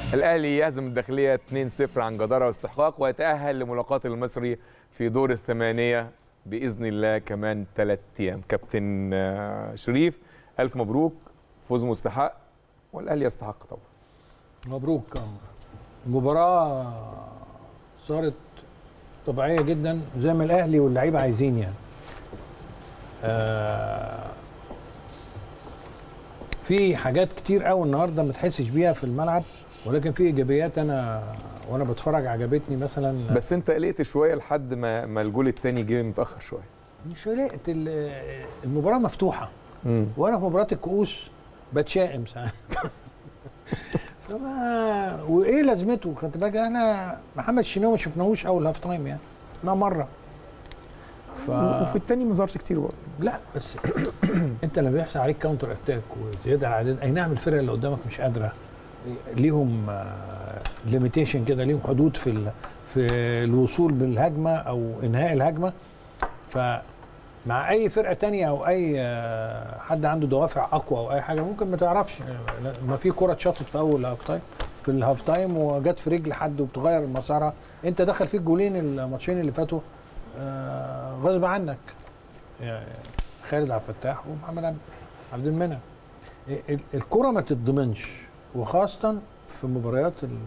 الاهلي يهزم الداخليه 2-0 عن جداره واستحقاق ويتاهل لملاقاه المصري في دور الثمانيه باذن الله كمان ثلاث ايام كابتن آه، شريف الف مبروك فوز مستحق والاهلي يستحق طبعا مبروك المباراة صارت طبيعية جدا زي ما الأهلي واللعيبة عايزين يعني آه في حاجات كتير قوي النهارده ما تحسش بيها في الملعب ولكن في ايجابيات انا وانا بتفرج عجبتني مثلا بس انت قلقت شويه لحد ما ما الجول الثاني جه متاخر شويه مش قلقت ال- المباراه مفتوحه امم وانا في مباراه الكؤوس بتشائم ساعات فما وايه لازمته خدت بالك انا محمد الشناوي ما شفناهوش اول هاف تايم يعني لا مره ف... وفي الثاني ما ظهرش كتير برضه لا بس انت لما بيحصل عليك كاونتر اتاك وزياده العدد اي نعم الفرقه اللي قدامك مش قادره ليهم ليميتيشن كده ليهم حدود في ال- في الوصول بالهجمه او انهاء الهجمه فمع اي فرقه تانية او اي آه، حد عنده دوافع اقوى او اي حاجه ممكن ما تعرفش ما في كره اتشاطت في اول هاف تايم في الهاف تايم وجت في رجل حد وبتغير مسارها انت دخل فيك جولين الماتشين اللي فاتوا آه، غصب عنك يعني خالد عبد الفتاح ومحمد عبد- عبد المنعم ال- الكره ما تتضمنش وخاصه في مباريات ال-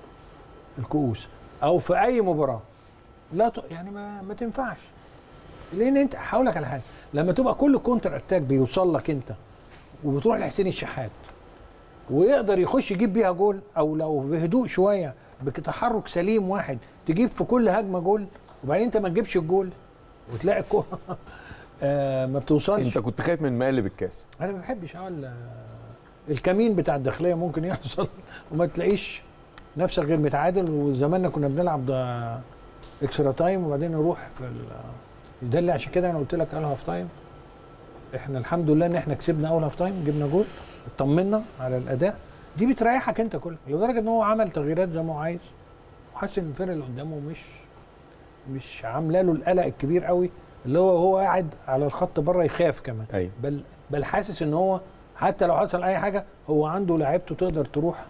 الكؤوس او في اي مباراه لا ت... يعني ما, ما تنفعش لان انت هقول لك على حاجه لما تبقى كل كونتر اتاك بيوصل لك انت وبتروح لحسين الشحات ويقدر يخش يجيب بيها جول او لو بهدوء شويه بتحرك سليم واحد تجيب في كل هجمه جول وبعدين انت ما تجيبش الجول وتلاقي الكوره آه ما بتوصلش انت كنت خايف من مقلب الكاس انا ما بحبش اقول الكمين بتاع الداخليه ممكن يحصل وما تلاقيش نفسك غير متعادل وزماننا كنا بنلعب ده اكسترا تايم وبعدين نروح في ال- ده اللي عشان كده انا قلت لك اول هاف تايم احنا الحمد لله ان احنا كسبنا اول هاف تايم جبنا جول اطمنا على الاداء دي بتريحك انت كلك لدرجه ان هو عمل تغييرات زي ما هو عايز وحس ان الفرقه اللي قدامه مش مش عامله له القلق الكبير قوي اللي هو هو قاعد على الخط بره يخاف كمان ايوه بل بل حاسس ان هو حتى لو حصل اي حاجه هو عنده لعيبته تقدر تروح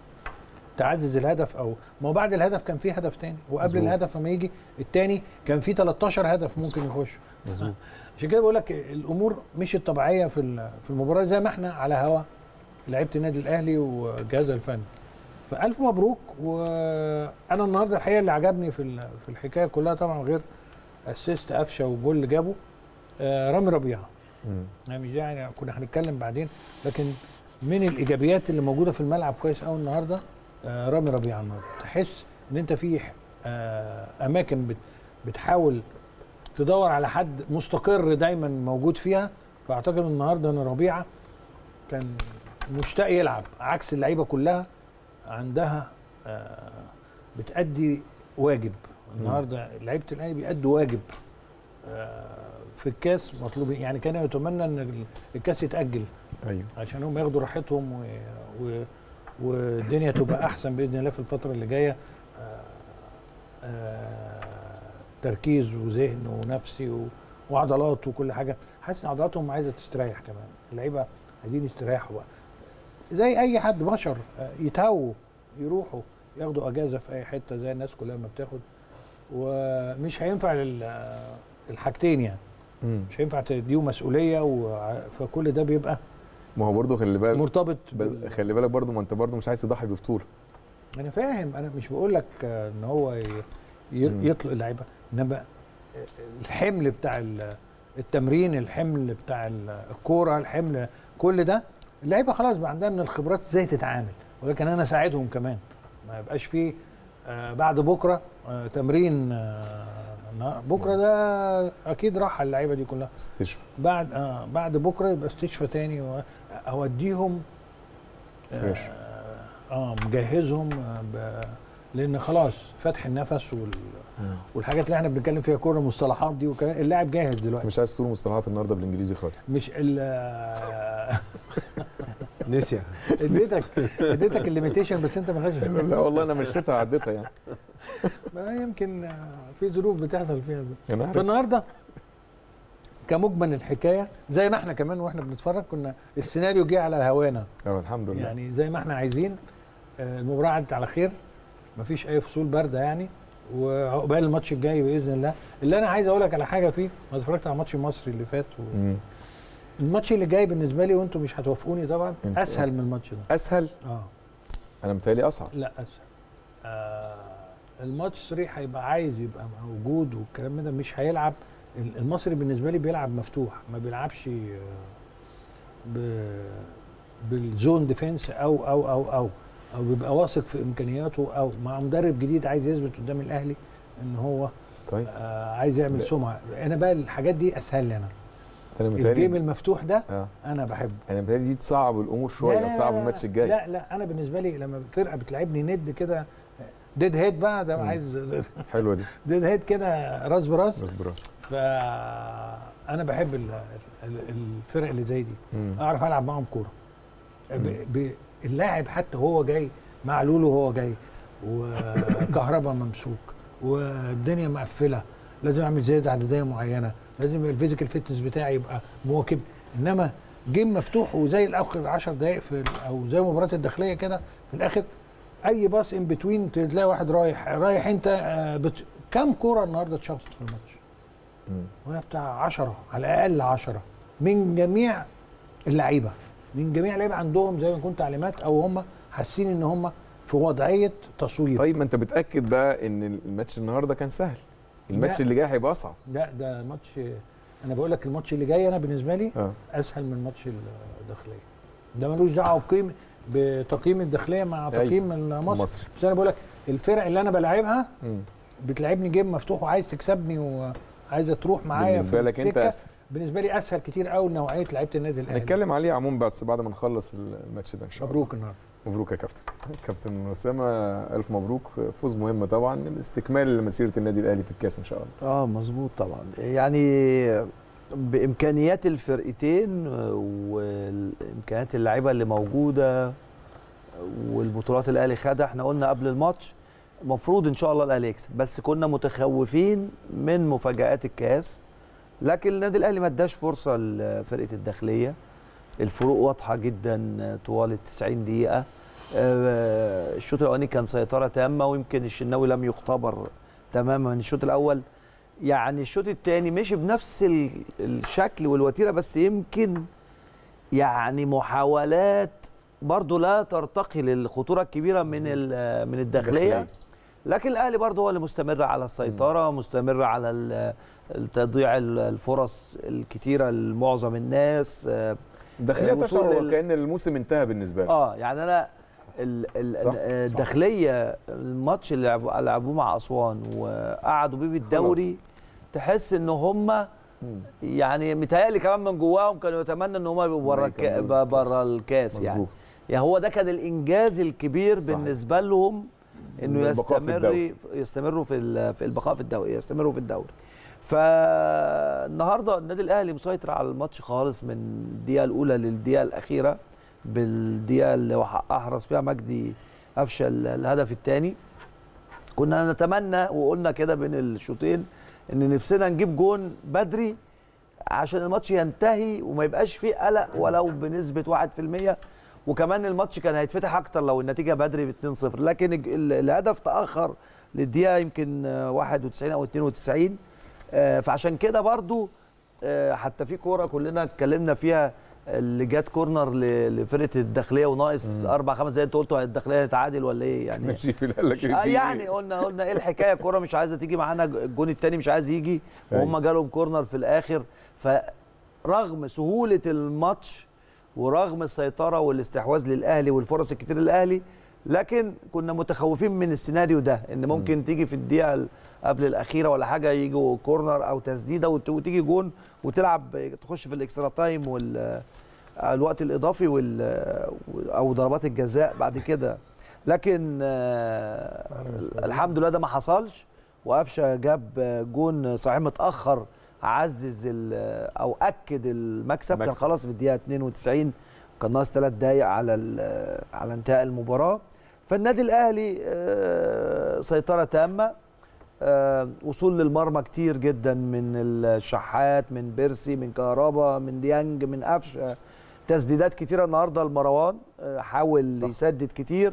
تعزز الهدف او ما هو بعد الهدف كان في هدف تاني وقبل مظبوط. الهدف لما يجي التاني كان في 13 هدف ممكن يخش مظبوط عشان كده بقول لك الامور مش الطبيعيه في ال- في المباراه زي ما احنا على هوا لعيبه النادي الاهلي وجهازها الفني فالف مبروك وانا النهارده الحقيقه اللي عجبني في ال- في الحكايه كلها طبعا غير اسيست قفشه والجول اللي جابه آه، رامي ربيعه مم. يعني مش ده يعني كنا هنتكلم بعدين لكن من الايجابيات اللي موجوده في الملعب كويس قوي النهارده آه، رامي ربيعه النهارده تحس ان انت في آه، اماكن بت- بتحاول تدور على حد مستقر دايما موجود فيها فاعتقد النهارده ان ربيعه كان مشتاق يلعب عكس اللعيبه كلها عندها آه، بتأدي واجب النهارده لعيبه الاهلي بيأدوا واجب آه، في الكاس مطلوب يعني كان يتمنى ان الكاس يتأجل ايوه عشان هم ياخدوا راحتهم و... و... والدنيا تبقى احسن باذن الله في الفتره اللي جايه آه، آه، تركيز وذهن ونفسي و... وعضلات وكل حاجه حاسس ان عضلاتهم عايزه تستريح كمان اللعيبه عايزين يستريحوا بقى زي اي حد بشر آه، يتهووا يروحوا ياخدوا اجازه في اي حته زي الناس كلها ما بتاخد ومش هينفع لل- الحاجتين يعني مم. مش هينفع تديهم مسؤوليه و... فكل ده بيبقى ما هو برضه خلي بالك مرتبط بل- بال... خلي بالك برضه ما انت برضه مش عايز تضحي ببطوله انا فاهم انا مش بقول لك آه، ان هو ي... ي... مم. يطلق اللعيبه انما الحمل بتاع ال- التمرين الحمل بتاع ال- الكوره الحمل كل ده اللعيبه خلاص بقى عندها من الخبرات ازاي تتعامل ولكن انا اساعدهم كمان ما يبقاش فيه آه، بعد بكره آه، تمرين آه، النهار- بكره ده اكيد راح اللعيبه دي كلها استشفى بعد آه بعد بكره يبقى استشفى تاني و- اوديهم فريش. اه, آه مجهزهم آه ب... لان خلاص فتح النفس وال... والحاجات اللي احنا بنتكلم فيها كوره المصطلحات دي وكلام اللاعب جاهز دلوقتي مش عايز تقول مصطلحات النهارده بالانجليزي خالص مش ال آه، نسيا اديتك اديتك الليميتيشن بس انت ما خدتش بالك. لا والله انا مشيتها عديتها يعني ما يمكن آه، في ظروف بتحصل فيها ده. انا عارف فالنهارده كمجمل الحكايه زي ما احنا كمان واحنا بنتفرج كنا السيناريو جه على هوانا اه الحمد لله يعني زي ما احنا عايزين آه، المباراه عدت على خير مفيش اي فصول بارده يعني وعقبال الماتش الجاي باذن الله اللي انا عايز اقول لك على حاجه فيه انا اتفرجت على ماتش المصري اللي فات و... مم. الماتش اللي جاي بالنسبه لي وانتم مش هتوافقوني طبعا انت- اسهل من الماتش ده اسهل اه انا متهيألي اصعب لا اسهل آه الماتش صريح هيبقى عايز يبقى موجود والكلام ده مش هيلعب ال- المصري بالنسبه لي بيلعب مفتوح ما بيلعبش آه، ب بالزون ديفense او او او او او بيبقى واثق في امكانياته او مع مدرب جديد عايز يثبت قدام الاهلي ان هو طيب آه عايز يعمل لا. سمعه انا بقى الحاجات دي اسهل لي انا انا الجيم متهيألي المفتوح ده اه انا بحبه انا متهيألي دي تصعب الامور شويه لا لا تصعب لا الماتش لا الجاي لا لا انا بالنسبه لي لما فرقه بتلعبني ند كده ديد هيد بقى ده مم. عايز حلوه دي ديد هيد كده راس براس راس براس فانا بحب ال- ال- الفرق اللي زي دي مم. اعرف العب معاهم كوره مم. ب- ب- اللاعب حتى هو جاي مع لولو وهو جاي وكهرباء ممسوك والدنيا مقفله لازم اعمل زياده عدديه معينه لازم الفيزيكال فيتنس بتاعي يبقى مواكب انما جيم مفتوح وزي الاخر 10 دقائق في ال- او زي مباراه الداخليه كده في الاخر اي باص ان بتوين تلاقي واحد رايح رايح انت آه، بت... كام كوره النهارده اتشاطت في الماتش؟ مم. وانا بتاع 10 على الاقل 10 من جميع اللعيبه من جميع اللعيبه عندهم زي ما يكون تعليمات او هم حاسين ان هم في وضعيه تصوير طيب ما انت بتاكد بقى ان الماتش النهارده كان سهل الماتش لا. اللي جاي هيبقى اصعب لا ده ماتش انا بقول لك الماتش اللي جاي انا بالنسبه لي اه اسهل من ماتش الداخليه ده ملوش دعوه بقيم بتقييم الداخليه مع أيوة. تقييم المصري مصر بس انا بقول لك الفرق اللي انا بلاعبها مم. بتلعبني جيم مفتوح وعايز تكسبني وعايزه تروح معايا بالنسبه في لك انت السكة. اسهل بالنسبه لي اسهل كتير قوي نوعيه لعيبه النادي الاهلي هنتكلم عليه عموما بس بعد ما نخلص الماتش ده ان شاء الله مبروك النهارده مبروك يا كابتن كابتن اسامه الف مبروك فوز مهم طبعا استكمال لمسيره النادي الاهلي في الكاس ان شاء الله اه مظبوط طبعا يعني بامكانيات الفرقتين والامكانيات اللعيبه اللي موجوده والبطولات اللي الاهلي خدها احنا قلنا قبل الماتش المفروض ان شاء الله الاهلي يكسب بس كنا متخوفين من مفاجات الكاس لكن النادي الاهلي ما اداش فرصه لفرقه الداخليه الفروق واضحه جدا طوال ال 90 دقيقه آه، الشوط الاولاني كان سيطره تامه ويمكن الشناوي لم يختبر تماما الشوط الاول يعني الشوط الثاني مشي بنفس ال- الشكل والوتيره بس يمكن يعني محاولات برضه لا ترتقي للخطوره الكبيره من ال- من الداخليه لكن الاهلي برضه هو اللي مستمر على السيطره مستمر على ال- تضييع ال- الفرص الكتيره لمعظم الناس آه، الداخليه الوصول تشعر لل- وكان الموسم انتهى بالنسبه لك اه يعني انا ال- ال- صح، الداخليه الماتش اللي لعبوا- لعبوه مع اسوان وقعدوا بيه بالدوري تحس ان هم مم. يعني متهيألي كمان من جواهم كانوا يتمنى ان هم يبقوا بره الك- يكملوا بره الكاس يعني مظبوط يعني هو ده كان الانجاز الكبير صحيح. بالنسبه لهم انه البقاء في يستمر الدوري. يستمروا في ال- في البقاء في الدوري يستمروا في الدوري فالنهارده النادي الاهلي مسيطر على الماتش خالص من الدقيقه الاولى للدقيقه الاخيره بالدقيقه اللي وح- احرز فيها مجدي قفشه ال- الهدف الثاني كنا نتمنى وقلنا كده بين الشوطين ان نفسنا نجيب جون بدري عشان الماتش ينتهي وما يبقاش فيه قلق ولو بنسبه 1% وكمان الماتش كان هيتفتح اكتر لو النتيجه بدري ب 2-0 لكن الج- ال- الهدف تاخر للدقيقه يمكن آه، 91 او 92 آه، فعشان كده برضو آه، حتى في كوره كلنا اتكلمنا فيها اللي جت كورنر ل- لفرقه الداخليه وناقص مم. اربع خمس دقايق انتوا قلتوا الداخليه هتتعادل ولا ايه يعني ماشي في قال لك آه في- يعني قلنا قلنا ايه الحكايه الكوره مش عايزه تيجي معانا الجون الثاني مش عايز يجي وهم جالهم كورنر في الاخر فرغم سهوله الماتش ورغم السيطره والاستحواذ للاهلي والفرص الكتير للاهلي لكن كنا متخوفين من السيناريو ده ان ممكن تيجي في الدقيقه ال- قبل الاخيره ولا حاجه يجوا كورنر او تسديده وت- وتيجي جون وتلعب تخش في الاكسترا تايم وال الوقت الاضافي وال او ضربات الجزاء بعد كده لكن آه، الحمد لله ده ما حصلش وقفشه جاب جون صحيح متاخر عزز ال- او اكد المكسب كان مكسب. خلاص في الدقيقه 92 كان ناقص ثلاث دقائق على ال- على انتهاء المباراه فالنادي الاهلي آه، سيطره تامه آه، وصول للمرمى كتير جدا من الشحات من بيرسي من كهربا من ديانج من قفشه تسديدات كتيره النهارده لمروان آه، حاول صح. يسدد كتير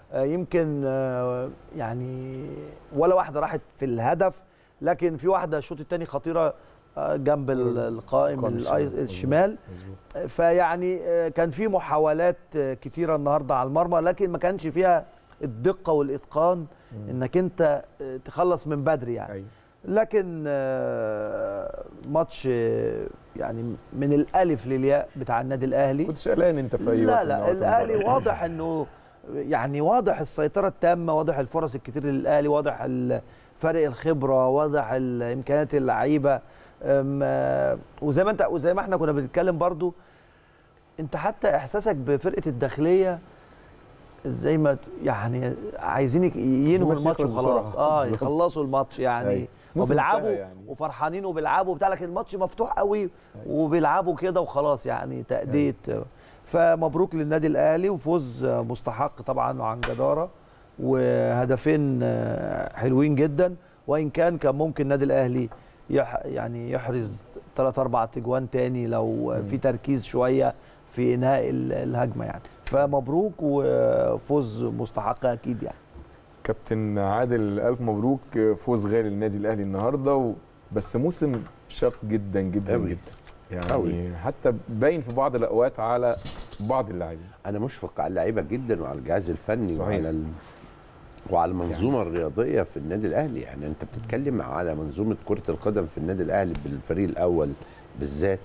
آه، يمكن آه، يعني ولا واحده راحت في الهدف لكن في واحده الشوط الثاني خطيره آه، جنب ال- القائم قائم الأي- الشمال. الشمال مظبوط. فيعني آه، كان في محاولات آه، كتيره النهارده على المرمى لكن ما كانش فيها الدقه والاتقان انك انت آه، تخلص من بدري يعني أيوة. لكن آه، ماتش آه، يعني من الالف للياء بتاع النادي الاهلي كنتش قلقان انت في اي لا وقت من لا أوقات الاهلي المباراة. واضح انه يعني واضح السيطره التامه واضح الفرص الكتير للاهلي واضح ال- فرق الخبره واضح ال- امكانيات اللعيبه أم، آه، وزي ما انت وزي ما احنا كنا بنتكلم برضو انت حتى احساسك بفرقه الداخليه زي ما ت- يعني عايزين يك- ينهوا الماتش الماتش يخلص وخلاص بسرعة. اه بالظبط. يخلصوا الماتش يعني أيوة. موسم وبيلعبوا انتهى يعني. وفرحانين وبيلعبوا وبتاع لكن الماتش مفتوح قوي وبيلعبوا كده وخلاص يعني تأدية فمبروك للنادي الاهلي وفوز مستحق طبعا وعن جداره وهدفين حلوين جدا وان كان كان ممكن النادي الاهلي يح يعني يحرز ثلاث اربع تجوان تاني لو في تركيز شويه في انهاء ال- الهجمه يعني فمبروك وفوز مستحق اكيد يعني كابتن عادل الف مبروك فوز غالي للنادي الاهلي النهارده و... بس موسم شاق جدا جدا أوي. جدا يعني أوي. حتى باين في بعض الاوقات على بعض اللاعبين انا مشفق على اللعيبه جدا وعلى الجهاز الفني صحيح. وعلى ال... وعلى المنظومه يعني. الرياضيه في النادي الاهلي يعني انت بتتكلم على منظومه كره القدم في النادي الاهلي بالفريق الاول بالذات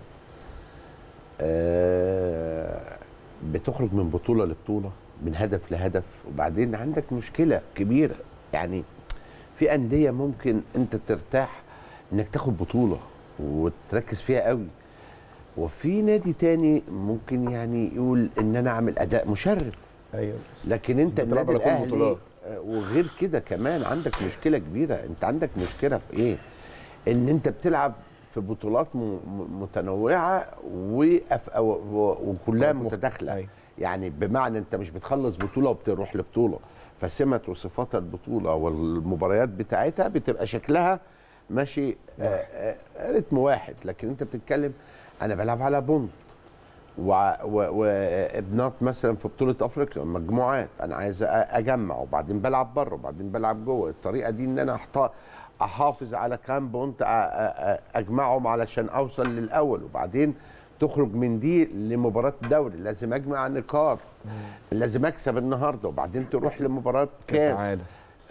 آه بتخرج من بطوله لبطوله من هدف لهدف وبعدين عندك مشكله كبيره يعني في انديه ممكن انت ترتاح انك تاخد بطوله وتركز فيها قوي وفي نادي تاني ممكن يعني يقول ان انا اعمل اداء مشرف ايوه لكن انت بتلعب النادي على كل الاهلي البطولات. آه، وغير كده كمان عندك مشكله كبيره انت عندك مشكله في ايه ان انت بتلعب في بطولات م- م- متنوعه وأف... و- و- وكلها مخ- متداخله أيوة. يعني بمعنى انت مش بتخلص بطوله وبتروح لبطوله فسمه وصفات البطوله والمباريات بتاعتها بتبقى شكلها ماشي آه، آه، رتم واحد لكن انت بتتكلم انا بلعب على بونت وع- و- وابنات مثلا في بطوله افريقيا مجموعات انا عايز أ- اجمع وبعدين بلعب بره وبعدين بلعب جوه الطريقه دي ان انا أحط- احافظ على كام بونت أ- أ- أ- اجمعهم علشان اوصل للاول وبعدين تخرج من دي لمباراه دوري لازم اجمع نقاط لازم اكسب النهارده وبعدين تروح لمباراه كاس كاس عالم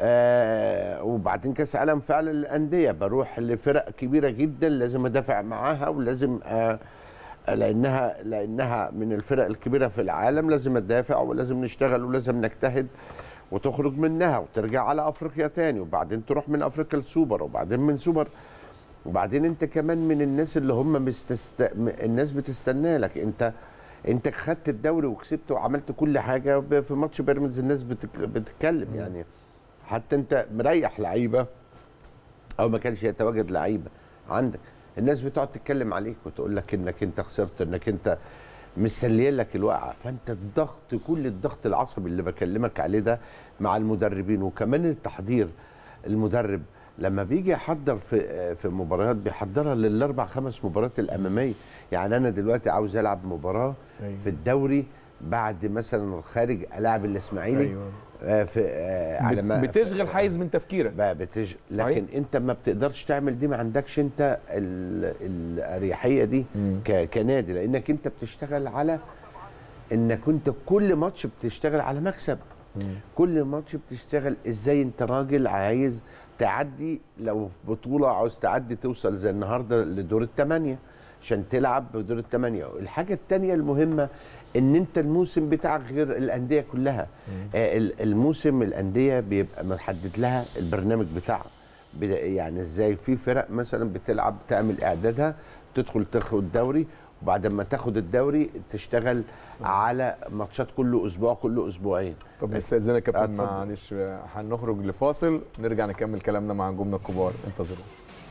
آه وبعدين كاس عالم فعلا للانديه بروح لفرق كبيره جدا لازم ادافع معاها ولازم آه لانها لانها من الفرق الكبيره في العالم لازم ادافع ولازم نشتغل ولازم نجتهد وتخرج منها وترجع على افريقيا تاني وبعدين تروح من افريقيا لسوبر وبعدين من سوبر وبعدين انت كمان من الناس اللي هم مستست... م- الناس بتستنى لك انت انت خدت الدوري وكسبت وعملت كل حاجه ب- في ماتش بيراميدز الناس بتك... بتتكلم يعني حتى انت مريح لعيبه او ما كانش يتواجد لعيبه عندك الناس بتقعد تتكلم عليك وتقول لك انك انت خسرت انك انت مسليه لك الوقعه فانت الضغط كل الضغط العصبي اللي بكلمك عليه ده مع المدربين وكمان التحضير المدرب لما بيجي يحضر في في مباريات بيحضرها للاربع خمس مباريات الاماميه يعني انا دلوقتي عاوز العب مباراه أيوة. في الدوري بعد مثلا خارج العب الاسماعيلي أيوة. آه في آه على ما بتشغل حيز من تفكيرك بقى بتج... صحيح. لكن انت ما بتقدرش تعمل دي ما عندكش انت ال... الاريحيه دي مم. ك... كنادي لانك انت بتشتغل على انك انت كل ماتش بتشتغل على مكسب كل ماتش بتشتغل ازاي انت راجل عايز تعدي لو في بطوله عاوز تعدي توصل زي النهارده لدور الثمانيه عشان تلعب بدور الثمانيه الحاجه الثانيه المهمه ان انت الموسم بتاعك غير الانديه كلها آه ال- الموسم الانديه بيبقى محدد لها البرنامج بتاعها بدا- يعني ازاي في فرق مثلا بتلعب تعمل اعدادها تدخل تاخد دوري وبعد ما تاخد الدوري تشتغل على ماتشات كل اسبوع كل اسبوعين طب نستاذنك يا كابتن اتفضل. معلش هنخرج لفاصل نرجع نكمل كلامنا مع نجومنا الكبار انتظروا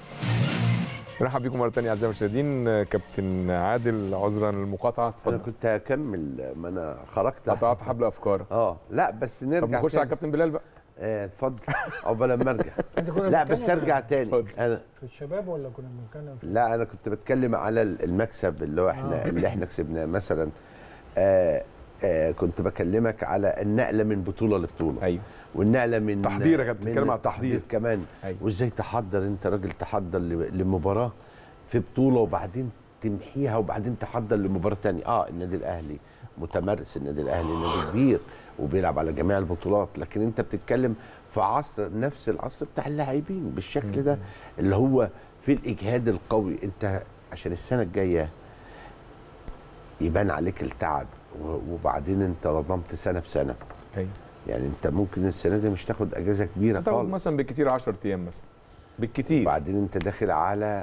نرحب بيكم مره ثانيه اعزائي المشاهدين كابتن عادل عذرا للمقاطعه انا اتفضل كنت هكمل ما انا خرجت قطعت حبل افكارك اه لا بس نرجع طب نخش على تاني. الكابتن بلال بقى آه، اتفضل عقبال لما ارجع انت كنا لا بنتكلم بس ارجع تاني اتفضل. أنا في الشباب ولا كنا بنتكلم في لا انا كنت بتكلم على المكسب اللي هو احنا آه. اللي احنا كسبناه مثلا آه آه كنت بكلمك على النقله من بطوله لبطوله ايوه والنقله من تحضير يا كابتن، من بتتكلم على التحضير. كمان أيوة. وازاي تحضر انت راجل تحضر ل- لمباراه في بطوله وبعدين تمحيها وبعدين تحضر لمباراه تانية اه النادي الاهلي متمرس النادي الاهلي نادي كبير وبيلعب على جميع البطولات لكن انت بتتكلم في عصر نفس العصر بتاع اللاعبين بالشكل ده اللي هو في الاجهاد القوي انت عشان السنه الجايه يبان عليك التعب و- وبعدين انت رضمت سنه بسنه ايوه يعني انت ممكن السنه دي مش تاخد اجازه كبيره تاخد خالص مثلا بالكتير 10 ايام مثلا بالكتير وبعدين انت داخل على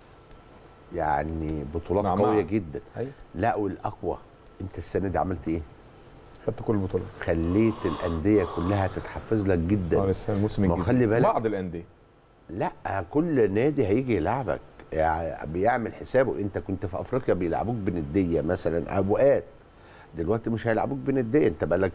يعني بطولات معمعة. قويه جدا ايوه لا والاقوى انت السنه دي عملت ايه خدت كل البطولات خليت الانديه كلها تتحفز لك اه جدا لسه الموسم ما هو الجديد خلي بالك. بعض الانديه لا كل نادي هيجي يلعبك يعني بيعمل حسابه انت كنت في افريقيا بيلعبوك بنديه مثلا اوقات دلوقتي مش هيلعبوك بنديه انت بقالك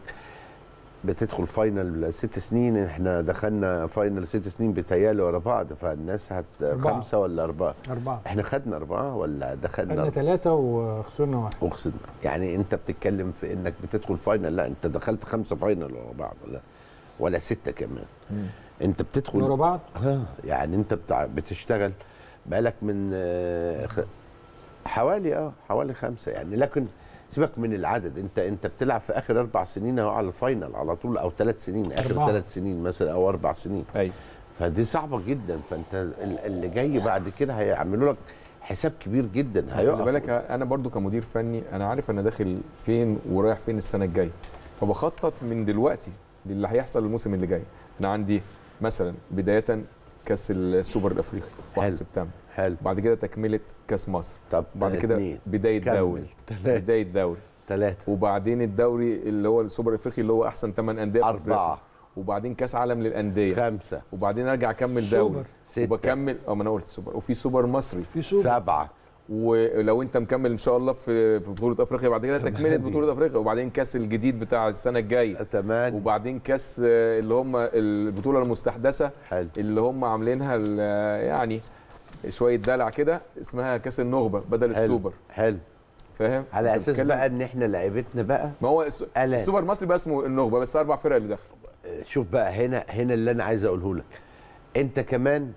بتدخل فاينل ست سنين احنا دخلنا فاينل ست سنين بتهيالي ورا بعض فالناس هت أربعة. خمسه ولا اربعه أربعة احنا خدنا اربعه ولا دخلنا خدنا ثلاثة وخسرنا واحد وخسرنا يعني انت بتتكلم في انك بتدخل فاينل لا انت دخلت خمسه فاينل ورا بعض ولا ولا سته كمان انت بتدخل ورا بعض اه يعني انت بتاع بتشتغل بقالك من آه، خ- حوالي اه حوالي خمسه يعني لكن سيبك من العدد انت انت بتلعب في اخر اربع سنين اهو على الفاينل على طول او ثلاث سنين اخر أربعة. ثلاث سنين مثلا او اربع سنين ايوه فدي صعبه جدا فانت ال- اللي جاي بعد كده هيعملوا لك حساب كبير جدا خلي هيقف بالك انا برضو كمدير فني انا عارف انا داخل فين ورايح فين السنه الجايه فبخطط من دلوقتي للي هيحصل الموسم اللي جاي انا عندي مثلا بدايه كاس السوبر الافريقي 1 حلو. سبتمبر حلو بعد كده تكمله كاس مصر طب بعد كده اتنين، بدايه كمل. دوري تلاتة. بدايه دوري ثلاثه وبعدين الدوري اللي هو السوبر الافريقي اللي هو احسن 8 انديه في اربعه أفريقيا. وبعدين كاس عالم للانديه خمسه وبعدين ارجع اكمل سوبر. دوري ستة. وبكمل اه ما انا قلت سوبر وفي سوبر مصري في سوبر سبعه ولو انت مكمل ان شاء الله في في بطوله افريقيا بعد كده تكمله بطوله افريقيا وبعدين كاس الجديد بتاع السنه الجايه ثمانيه وبعدين كاس آه، اللي هم البطوله المستحدثه حلو اللي هم عاملينها ال- يعني شويه دلع كده اسمها كاس النخبه بدل حلو. السوبر حلو فاهم على أنت اساس بتتكلم- بقى ان احنا لعيبتنا بقى ما هو الس- آلات. السوبر المصري بقى اسمه النخبه بس اربع فرق اللي داخل شوف بقى هنا هنا اللي انا عايز اقوله لك انت كمان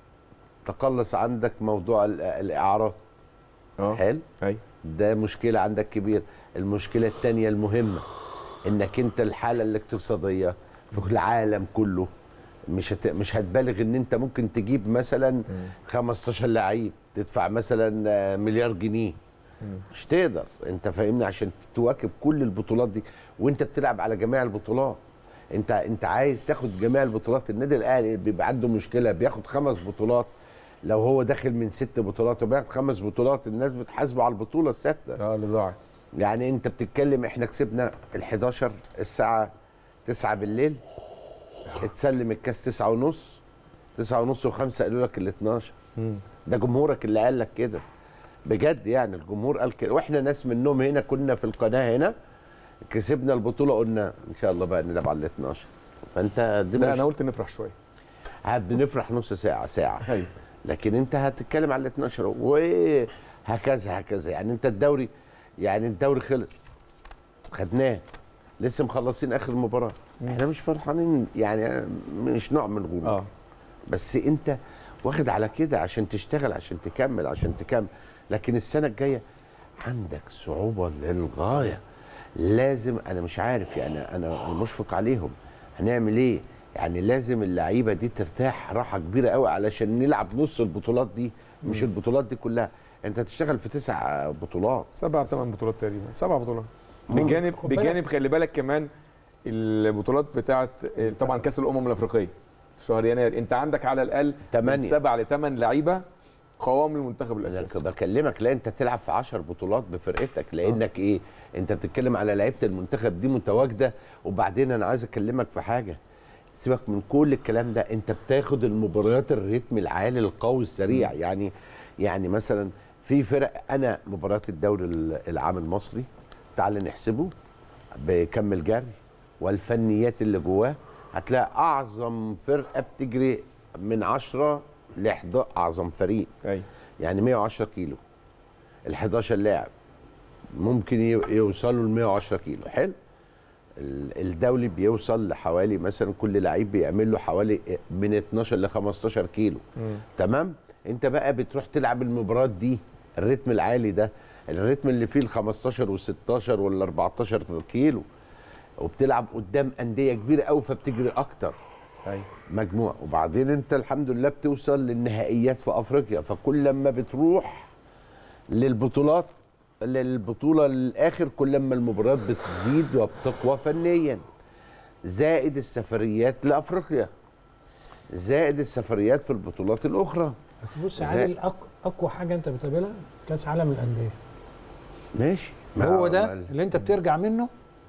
تقلص عندك موضوع ال- الاعارات اه حلو ايوه ده مشكله عندك كبير المشكله الثانيه المهمه انك انت الحاله الاقتصاديه في العالم كله مش هت... مش هتبالغ ان انت ممكن تجيب مثلا 15 لعيب تدفع مثلا آه، مليار جنيه مش تقدر انت فاهمني عشان تواكب كل البطولات دي وانت بتلعب على جميع البطولات انت انت عايز تاخد جميع البطولات النادي الاهلي بيبقى عنده مشكله بياخد خمس بطولات لو هو داخل من ست بطولات وبياخد خمس بطولات الناس بتحاسبه على البطوله السادسه اه اللي ضاعت يعني انت بتتكلم احنا كسبنا ال 11 الساعه 9 بالليل اتسلم الكاس 9 ونص 9 ونص و5 قالوا لك ال 12 ده جمهورك اللي قال لك كده بجد يعني الجمهور قال كده واحنا ناس منهم هنا كنا في القناه هنا كسبنا البطوله قلنا ان شاء الله بقى نلعب على ال 12 فانت دي لا مش انا قلت نفرح شويه بنفرح نص ساعه ساعه ايوه لكن انت هتتكلم على ال 12 وهكذا هكذا يعني انت الدوري يعني الدوري خلص خدناه لسه مخلصين اخر مباراه احنا مش فرحانين يعني مش نوع من الغرور اه بس انت واخد على كده عشان تشتغل عشان تكمل عشان تكمل لكن السنه الجايه عندك صعوبه للغايه لازم انا مش عارف يعني انا مشفق عليهم هنعمل ايه يعني لازم اللعيبه دي ترتاح راحه كبيره قوي علشان نلعب نص البطولات دي مش البطولات دي كلها انت هتشتغل في تسع بطولات سبع ثمان بطولات تقريبا سبع بطولات مم. بجانب خد بالك. بجانب خلي بالك كمان البطولات بتاعت طبعا كاس الامم الافريقيه في شهر يناير انت عندك على الاقل من تمانية. سبع لثمان لعيبه قوام المنتخب انا الاساسي بكلمك لا انت تلعب في 10 بطولات بفرقتك لانك ايه انت بتتكلم على لعيبه المنتخب دي متواجده وبعدين انا عايز اكلمك في حاجه سيبك من كل الكلام ده انت بتاخد المباريات الريتم العالي القوي السريع يعني يعني مثلا في فرق انا مباريات الدوري العام المصري تعال نحسبه بكم جري والفنيات اللي جواه هتلاقي اعظم فرقه بتجري من 10 ل 11 اعظم فريق ايوه يعني 110 كيلو ال 11 لاعب ممكن ي- يوصلوا ل 110 كيلو حلو ال- الدولي بيوصل لحوالي مثلا كل لعيب بيعمل له حوالي من 12 ل 15 كيلو تمام انت بقى بتروح تلعب المباريات دي الريتم العالي ده الريتم اللي فيه ال 15 وال 16 وال 14 كيلو وبتلعب قدام انديه كبيره قوي فبتجري اكتر ايوه مجموع وبعدين انت الحمد لله بتوصل للنهائيات في افريقيا فكل لما بتروح للبطولات للبطوله الاخر كل لما المباريات بتزيد وبتقوى فنيا زائد السفريات لافريقيا زائد السفريات في البطولات الاخرى بس بص يا زي- عادل أق- اقوى حاجه انت بتقابلها كاس عالم الانديه ماشي هو ده ما- اللي انت بترجع منه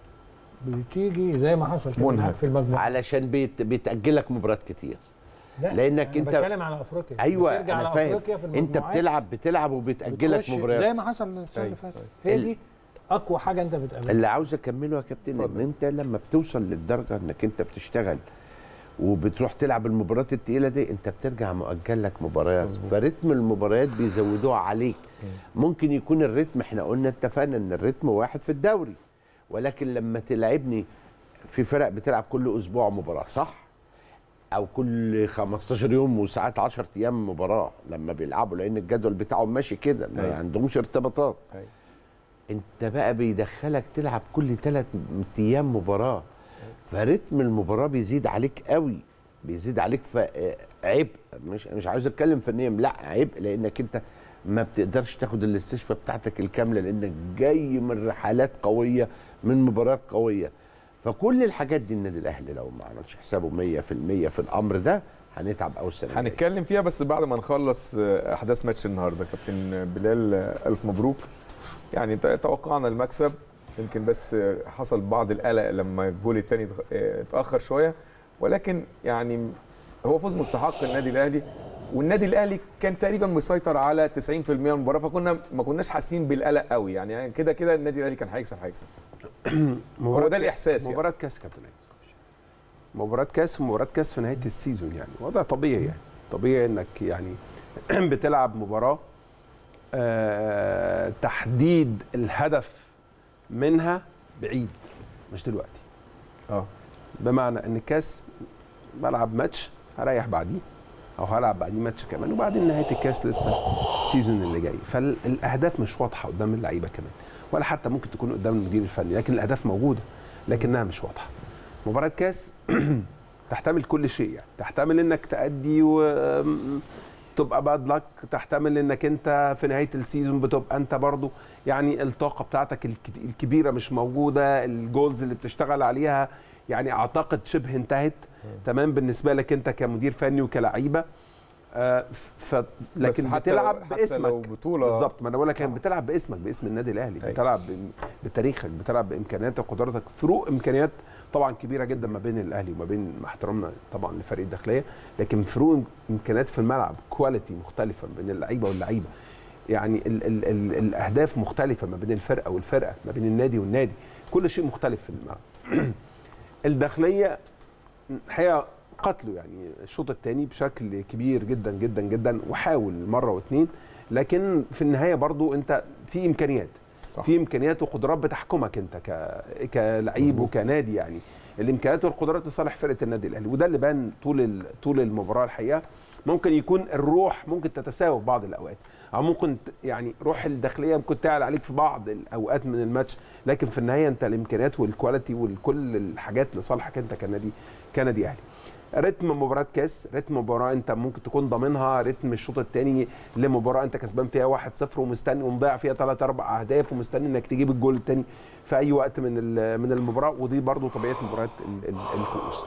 بتيجي زي ما حصل كده منهك. معاك في المجموعه علشان بيت بيتاجلك مباريات كتير لا، لأنك أنا أنت- بتكلم على افريقيا ايوه بترجع انا على فاهم افريقيا في انت المجموعات بتلعب بتلعب وبيتاجلك بتخش زي مباريات ما حصل السنه اللي أيوة، فاتت أيوة. هي ال- دي اقوى حاجه انت بتقابلها اللي عاوز اكمله يا كابتن اتفضل. ان انت لما بتوصل للدرجه انك انت بتشتغل وبتروح تلعب المباريات التقيله دي انت بترجع مؤجل لك مباريات مظبوط. فرتم المباريات بيزودوها عليك ممكن يكون الريتم احنا قلنا اتفقنا ان الريتم واحد في الدوري ولكن لما تلعبني في فرق بتلعب كل اسبوع مباراه صح او كل 15 يوم وساعات 10 ايام مباراه لما بيلعبوا لان الجدول بتاعهم ماشي كده ما أيوة. عندهمش ارتباطات أيوة. انت بقى بيدخلك تلعب كل ثلاث ايام مباراه فرتم المباراه بيزيد عليك قوي بيزيد عليك عبء مش مش عاوز اتكلم فنيا لا عبء لانك انت ما بتقدرش تاخد الاستشفاء بتاعتك الكامله لانك جاي من رحلات قويه من مباريات قويه فكل الحاجات دي النادي الاهلي لو ما عملش حسابه 100% في الامر ده هنتعب قوي السنه الجاية. هنتكلم فيها بس بعد ما نخلص آه، احداث ماتش النهارده كابتن بلال آه، الف مبروك يعني ت- توقعنا المكسب يمكن بس آه، حصل بعض القلق لما الجول الثاني اتاخر شويه ولكن يعني هو فوز مستحق النادي الاهلي والنادي الاهلي كان تقريبا مسيطر على 90% من المباراه فكنا ما كناش حاسين بالقلق قوي يعني كده كده النادي الاهلي كان هيكسب هيكسب هو ده الاحساس يعني. مباراة كاس كابتن أيمن. مباراة كاس ومباراة كاس في نهاية السيزون يعني وضع طبيعي يعني طبيعي انك يعني بتلعب مباراة آه تحديد الهدف منها بعيد مش دلوقتي اه بمعنى ان الكاس بلعب ماتش هريح بعديه او هلعب بعديه ماتش كمان وبعدين نهايه الكاس لسه السيزون اللي جاي فالاهداف مش واضحه قدام اللعيبه كمان ولا حتى ممكن تكون قدام المدير الفني لكن الاهداف موجوده لكنها مش واضحه مباراه كاس تحتمل كل شيء يعني تحتمل انك تأدي و تبقى باد لك تحتمل انك انت في نهايه السيزون بتبقى انت برضو يعني الطاقه بتاعتك الك- الكبيره مش موجوده الجولز اللي بتشتغل عليها يعني اعتقد شبه انتهت تمام بالنسبه لك انت كمدير فني وكلعيبه آه، ف بس لكن حتى بتلعب لو حتى باسمك لو بطوله بالظبط ما انا بقول لك يعني بتلعب باسمك باسم النادي الاهلي أيوة. بتلعب ب- بتاريخك بتلعب بامكانياتك وقدراتك فروق امكانيات طبعا كبيره جدا ما بين الاهلي وما بين مع احترامنا طبعا لفريق الداخليه لكن فروق امكانيات في الملعب كواليتي مختلفه بين اللعيبه واللعيبه يعني ال ال ال الاهداف مختلفه ما بين الفرقه والفرقه ما بين النادي والنادي كل شيء مختلف في الملعب الداخليه الحقيقه قتلوا يعني الشوط الثاني بشكل كبير جدا جدا جدا وحاول مره واثنين لكن في النهايه برضو انت في امكانيات صح. في امكانيات وقدرات بتحكمك انت ك... كلعيب وكنادي يعني الامكانيات والقدرات لصالح فرقه النادي الاهلي وده اللي بان طول ال... طول المباراه الحقيقه ممكن يكون الروح ممكن تتساوى في بعض الاوقات او ممكن ت- يعني روح الداخليه ممكن تعلى عليك في بعض الاوقات من الماتش لكن في النهايه انت الامكانيات والكواليتي وكل الحاجات لصالحك انت كنادي كنادي اهلي رتم مباراة كاس رتم مباراة انت ممكن تكون ضامنها رتم الشوط الثاني لمباراة انت كسبان فيها 1-0 ومستني ومضيع فيها 3 4 اهداف ومستني انك تجيب الجول الثاني في اي وقت من ال- من المباراة ودي برضو طبيعة مباريات ال- ال- الكؤوس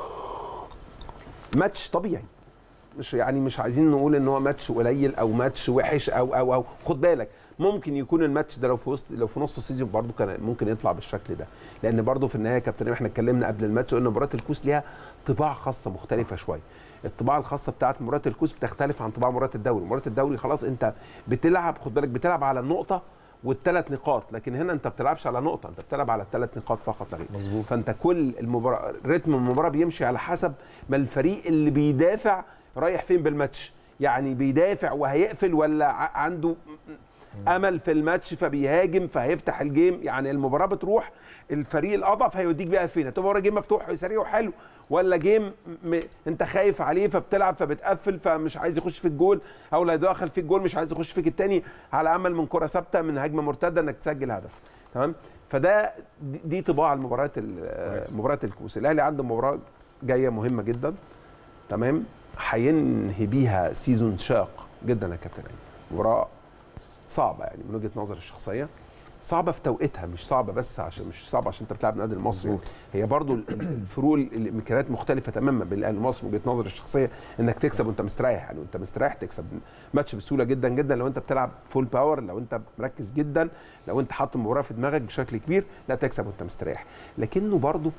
ماتش طبيعي مش يعني مش عايزين نقول ان هو ماتش قليل او ماتش وحش او او او خد بالك ممكن يكون الماتش ده لو في وسط لو في نص السيزون برضو كان ممكن يطلع بالشكل ده لان برضو في النهايه يا كابتن إمام احنا اتكلمنا قبل الماتش قلنا مباراه الكوس ليها طباع خاصه مختلفه شويه الطباع الخاصه بتاعت مباراه الكوس بتختلف عن طباع مباراه الدوري مباراه الدوري خلاص انت بتلعب خد بالك بتلعب على النقطه والثلاث نقاط لكن هنا انت بتلعبش على نقطه انت بتلعب على الثلاث نقاط فقط لا غير مظبوط. فانت كل المباراه رتم المباراه بيمشي على حسب ما الفريق اللي بيدافع رايح فين بالماتش يعني بيدافع وهيقفل ولا ع- عنده امل في الماتش فبيهاجم فهيفتح الجيم يعني المباراه بتروح الفريق الاضعف هيوديك بيها فين هتبقى ورا جيم مفتوح وسريع وحلو ولا جيم م... انت خايف عليه فبتلعب فبتقفل فمش عايز يخش في الجول او لا يدخل فيك الجول مش عايز يخش فيك التاني على امل من كره ثابته من هجمه مرتده انك تسجل هدف تمام فده دي- دي طباع المباريات ال- مباريات الكؤوس الاهلي عنده مباراه جايه مهمه جدا تمام هينهي بيها سيزون شاق جدا يا كابتن علي مباراه صعبه يعني من وجهه نظري الشخصيه صعبه في توقيتها مش صعبه بس عشان مش صعبه عشان انت بتلعب النادي المصري هي برضو ال- ال- الفروق ال- الامكانيات مختلفه تماما بين الاهلي المصري من وجهه نظري الشخصيه انك تكسب وانت مستريح يعني وانت مستريح تكسب ماتش بسهوله جدا جدا لو انت بتلعب فول باور لو انت مركز جدا لو انت حاطط المباراه في دماغك بشكل كبير لا تكسب وانت مستريح لكنه برضو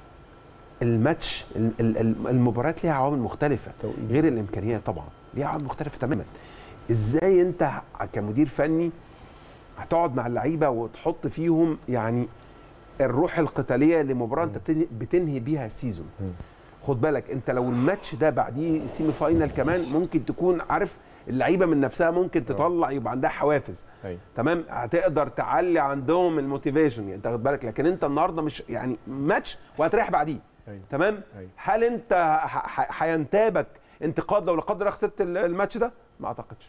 الماتش ال- ال- ال- المباريات ليها عوامل مختلفه غير الامكانيات طبعا ليها عوامل مختلفه تماما ازاي انت ه- كمدير فني هتقعد مع اللعيبه وتحط فيهم يعني الروح القتاليه لمباراه انت بتنهي- بتنهي بيها سيزون خد بالك انت لو الماتش ده بعديه سيمي فاينال كمان ممكن تكون عارف اللعيبه من نفسها ممكن تطلع يبقى عندها حوافز أيوة. تمام هتقدر تعلي عندهم الموتيفيشن يعني انت خد بالك لكن انت النهارده مش يعني ماتش وهتريح بعديه أيوة. تمام أيوة. هل انت ه- ه- هينتابك انتقاد لو لا قدر الله خسرت ال- الماتش ده ما اعتقدش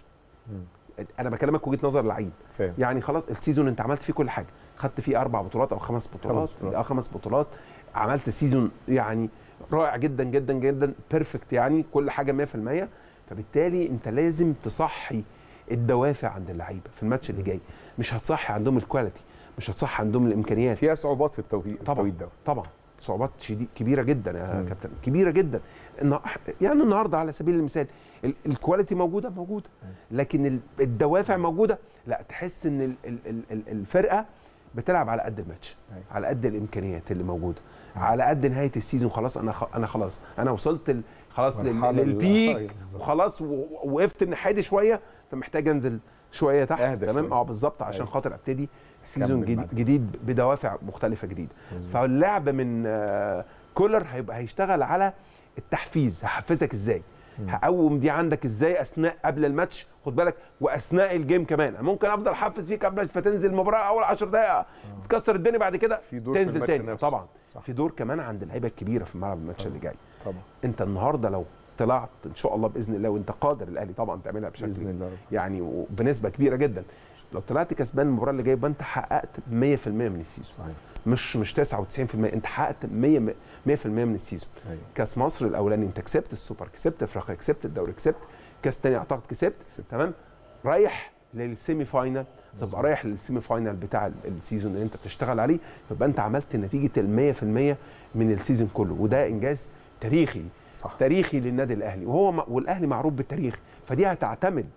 انا بكلمك وجهه نظر لعيب فاهم يعني خلاص السيزون انت عملت فيه كل حاجه خدت فيه اربع بطولات او خمس بطولات خمس بطولات. اه خمس بطولات عملت سيزون يعني رائع جدا جدا جدا بيرفكت يعني كل حاجه 100% فبالتالي انت لازم تصحي الدوافع عند اللعيبه في الماتش اللي جاي مش هتصحي عندهم الكواليتي مش هتصحي عندهم الامكانيات فيها صعوبات في التوفيق طبعا التوقيت ده طبعا صعوبات شديد كبيره جدا يا مم. كابتن كبيره جدا النا- يعني النهارده على سبيل المثال ال- الكواليتي موجوده موجوده لكن ال- الدوافع موجوده لا تحس ان ال- ال- ال- ال- الفرقه بتلعب على قد الماتش أيوة. على قد الامكانيات اللي موجوده على قد نهايه السيزون خلاص انا خ... انا خلاص انا وصلت ال... خلاص لل... مرحلة ال- للبيك أيوة بالظبط. وخلاص و... وقفت الناحيه شويه فمحتاج انزل شويه تحت أهدى تمام شوية. اه بالظبط عشان أيوة. خاطر ابتدي سيزون كمل جديد, بعد كده. جديد بدوافع مختلفه جديده مظبوط. فاللعب من آه، كولر هيبقى هيشتغل على التحفيز هحفزك ازاي هقوم دي عندك ازاي اثناء قبل الماتش خد بالك واثناء الجيم كمان ممكن افضل احفز فيك قبل فتنزل المباراه اول 10 دقائق تكسر الدنيا بعد كده في دور في تنزل الماتش تاني نفسه. طبعا صح. في دور كمان عند اللعيبه الكبيره في الملعب الماتش اللي جاي طبعا انت النهارده لو طلعت ان شاء الله باذن الله وانت قادر الاهلي طبعا تعملها بشكل باذن الله رب. يعني وبنسبه كبيره جدا لو طلعت كسبان المباراه اللي جايه يبقى انت حققت 100% من السيزون صحيح مش مش 99% انت حققت 100 100% من السيزون ايوه كاس مصر الاولاني انت كسبت السوبر كسبت افريقيا كسبت الدوري كسبت كاس تاني اعتقد كسبت كسبت. تمام رايح للسيمي فاينال تبقى رايح للسيمي فاينال بتاع ال- السيزون اللي انت بتشتغل عليه يبقى انت عملت نتيجه ال 100% من السيزون كله وده انجاز تاريخي صح تاريخي للنادي الاهلي وهو م- والاهلي معروف بالتاريخ فدي هتعتمد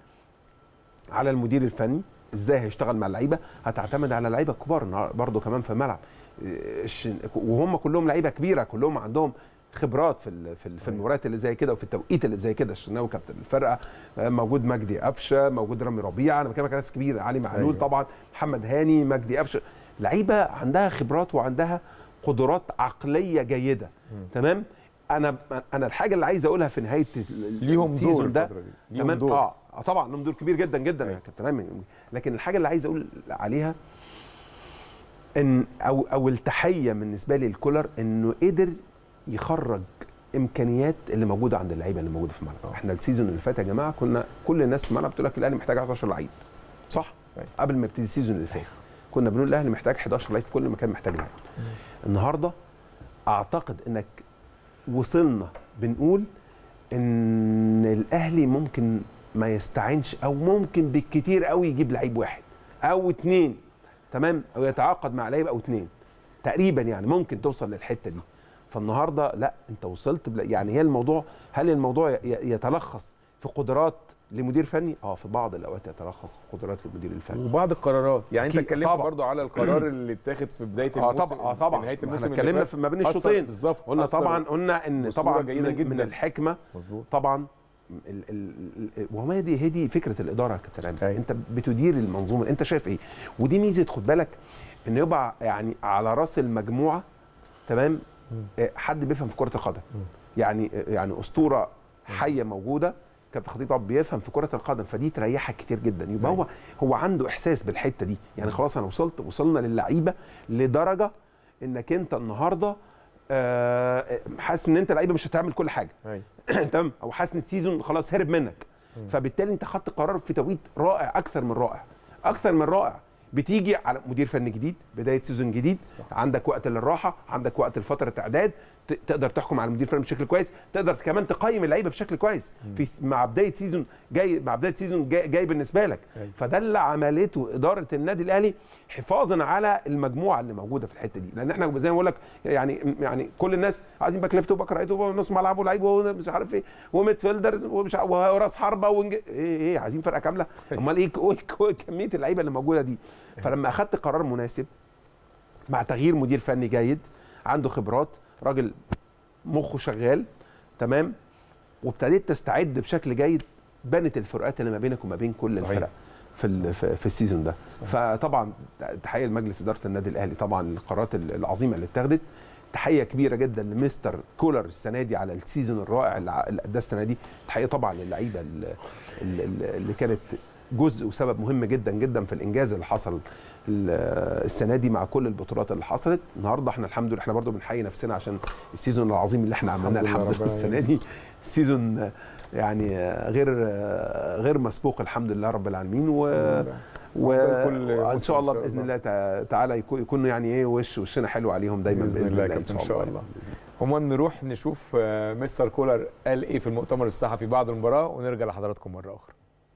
على المدير الفني ازاي هيشتغل مع اللعيبه هتعتمد على اللعيبه الكبار النهار- برضو كمان في الملعب إيه، الش- وهم كلهم لعيبه كبيره كلهم عندهم خبرات في ال- في ال- في المباريات اللي زي كده وفي التوقيت اللي زي كده الشناوي كابتن الفرقه آه، موجود مجدي قفشه موجود رامي ربيعه انا بكلمك على ناس كبيره علي معلول أيوة. طبعا محمد هاني مجدي قفشه لعيبه عندها خبرات وعندها قدرات عقليه جيده تمام انا انا الحاجه اللي عايز اقولها في نهايه ال- ليهم السيزون دور ده الفتره دي ليهم تمام دور اه آه، طبعا لهم دور كبير جدا جدا يا أيوة. كابتن ايمن لكن الحاجه اللي عايز اقول عليها ان او او التحيه بالنسبه لي لكولر انه قدر يخرج امكانيات اللي موجوده عند اللعيبه اللي موجوده في الملعب آه. احنا السيزون اللي فات يا جماعه كنا كل الناس في الملعب بتقول لك الاهلي محتاج 11 لعيب صح أيوة. قبل ما يبتدي السيزون اللي فات كنا بنقول الاهلي محتاج 11 لعيب في كل مكان محتاج لعيب النهارده اعتقد انك وصلنا بنقول ان الاهلي ممكن ما يستعينش او ممكن بالكتير قوي يجيب لعيب واحد او اتنين تمام او يتعاقد مع لعيب او اتنين تقريبا يعني ممكن توصل للحته دي فالنهارده لا انت وصلت بلا يعني هي الموضوع هل الموضوع ي- ي- يتلخص في قدرات لمدير فني اه في بعض الاوقات يتلخص في قدرات المدير الفني وبعض القرارات يعني انت أكيد، اتكلمت طبعا. برضو على القرار اللي اتاخد في بدايه اه الموسم طبعا اه طبعا في نهايه ما الموسم احنا اللي اتكلمنا فات. في ما بين أثر- الشوطين بالظبط قلنا أثر طبعا قلنا ان بصورة طبعا جيدة من, جدا. من الحكمه مظبوط طبعا ال ال ال وما هي دي هي دي فكره الاداره يا كابتن عامر. أيوة. انت بتدير المنظومه انت شايف ايه ودي ميزه خد بالك ان يبقى يعني على راس المجموعه تمام آه، حد بيفهم في كره القدم يعني يعني اسطوره حيه موجوده كابتن خطيب طبعا بيفهم في كره القدم فدي تريحك كتير جدا يبقى هو هو عنده احساس بالحته دي يعني خلاص انا وصلت وصلنا للعيبه لدرجه انك انت النهارده آه، حاسس ان انت لعيبه مش هتعمل كل حاجه أيوة. تمام او حاسس ان السيزون خلاص هرب منك فبالتالي انت خدت قرار في توقيت رائع اكثر من رائع اكثر من رائع بتيجي على مدير فني جديد بدايه سيزون جديد صح. عندك وقت للراحه عندك وقت لفتره اعداد ت- تقدر تحكم على المدير الفني بشكل كويس تقدر كمان تقيم اللعيبه بشكل كويس في س- مع بدايه سيزون جاي مع بدايه سيزون جاي, جاي بالنسبه لك أيوة. فده اللي عملته اداره النادي الاهلي حفاظا على المجموعه اللي موجوده في الحته دي لان احنا زي ما بقول لك يعني يعني كل الناس عايزين باك ليفت وباك رايت ونص ملعب ولعيب ومش عارف ايه وميد فيلدرز ومش ع- وراس حربه ونج... ايه ايه عايزين فرقه كامله امال ايه ك- إيه ك- كميه اللعيبه اللي موجوده دي فلما اخدت قرار مناسب مع تغيير مدير فني جيد عنده خبرات راجل مخه شغال تمام وابتديت تستعد بشكل جيد بنت الفروقات اللي ما بينك وما بين كل صحيح. الفرق في ال- في في السيزون ده فطبعا تحيه لمجلس اداره النادي الاهلي طبعا القرارات ال- العظيمه اللي اتخذت تحيه كبيره جدا لمستر كولر السنه دي على السيزون الرائع اللي ع- اللي اداه السنه دي تحيه طبعا للعيبه ال- ال- ال- اللي كانت جزء وسبب مهم جدا جدا في الانجاز اللي حصل ال- السنه دي مع كل البطولات اللي حصلت النهارده احنا الحمد لله احنا برضو بنحيي نفسنا عشان السيزون العظيم اللي احنا عملناه الحمد لله الحمد لله ربنا السنه دي سيزون يعني غير غير مسبوق الحمد لله رب العالمين و و- كل وان موسم شاء الله إن شاء باذن الله. الله تع- تعالى يكون يكون يعني ايه وش وشنا حلو عليهم دايما بإذن الله يا كابتن، إن شاء الله. بإذن هما نروح نشوف آه، مستر كولر قال ايه في المؤتمر الصحفي بعد المباراه ونرجع لحضراتكم مره اخرى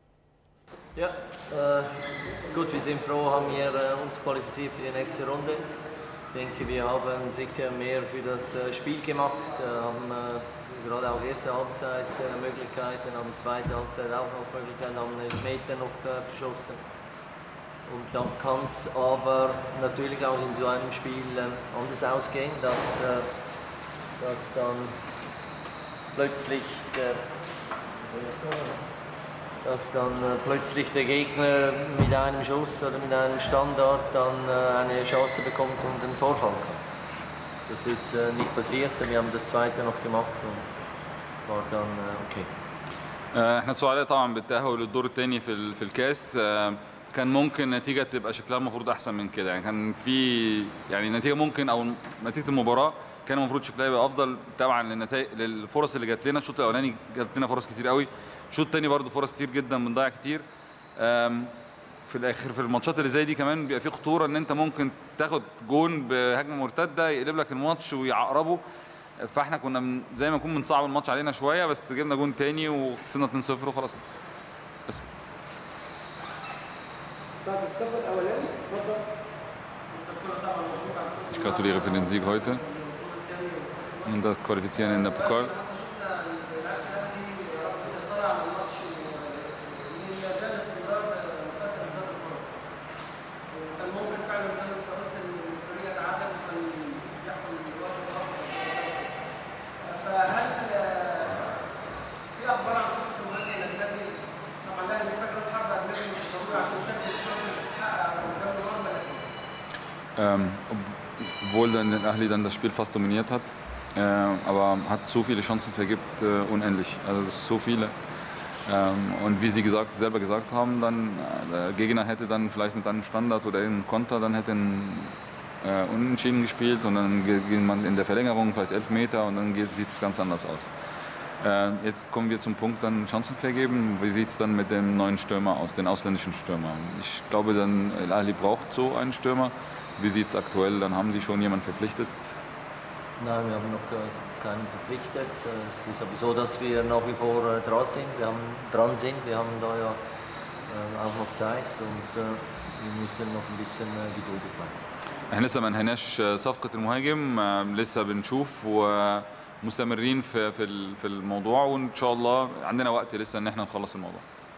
Ja, äh, gut, wir sind froh, haben wir äh, uns qualifiziert für die nächste Runde. Ich denke, wir haben sicher mehr für das äh, Spiel gemacht, äh, haben äh, gerade auch erste Halbzeit äh, Möglichkeiten, haben zweite Halbzeit auch noch Möglichkeiten, haben einen Meter noch äh, verschossen. Und dann kann es aber natürlich auch in so einem Spiel äh, anders ausgehen, dass, äh, dass dann plötzlich der dass dann äh, plötzlich der Gegner mit einem Schuss oder mit einem Standard dann äh, eine Chance bekommt und ein Tor fallen kann. Das ist äh, nicht passiert, wir haben das zweite noch gemacht und war dann äh, okay. آه، احنا سعداء طبعا بالتاهل للدور الثاني في ال- في الكاس آه، كان ممكن النتيجه تبقى شكلها المفروض احسن من كده يعني كان في يعني النتيجه ممكن او نتيجه المباراه كان المفروض شكلها يبقى افضل طبعا للنتائج للفرص اللي جات لنا الشوط الاولاني جات لنا فرص كتير قوي الشوط الثاني برضه فرص كتير جدا بنضيع كتير آم، في الاخر في الماتشات اللي زي دي كمان بيبقى في خطوره ان انت ممكن تاخد جون بهجمه مرتده يقلب لك الماتش ويعقربه فاحنا كنا من زي ما نكون بنصعب الماتش علينا شويه بس جبنا جون تاني وكسبنا 2-0 وخلاص بس Ich gratuliere für den Sieg heute und das Qualifizieren in der Pokal. Ähm, ob- obwohl dann der Ahli dann das Spiel fast dominiert hat, äh, aber hat so viele Chancen vergibt, äh, unendlich. Also das ist so viele. Ähm, und wie Sie gesagt, selber gesagt haben, dann äh, der Gegner hätte dann vielleicht mit einem Standard oder einem Konter dann hätte ein, äh, unentschieden gespielt und dann ge- geht man in der Verlängerung vielleicht elf Meter und dann sieht es ganz anders aus. Äh, jetzt kommen wir zum Punkt dann Chancen vergeben. Wie sieht es dann mit dem neuen Stürmer aus, den ausländischen Stürmer? Ich glaube, dann El Ahly braucht so einen Stürmer. Wie sieht es aktuell? Dann haben Sie schon jemanden verpflichtet. Nein, wir haben noch äh, keinen verpflichtet. Äh, Es ist aber so, dass wir nach wie vor äh, dran sind. Wir haben, dran sind. Wir haben da ja äh, auch noch Zeit und äh, wir müssen noch ein bisschen äh, geduldig bleiben. احنا لسه ما انهيناش صفقة المهاجم آه، لسه بنشوف ومستمرين في في ال- في الموضوع وان شاء الله عندنا وقت لسه ان احنا نخلص الموضوع.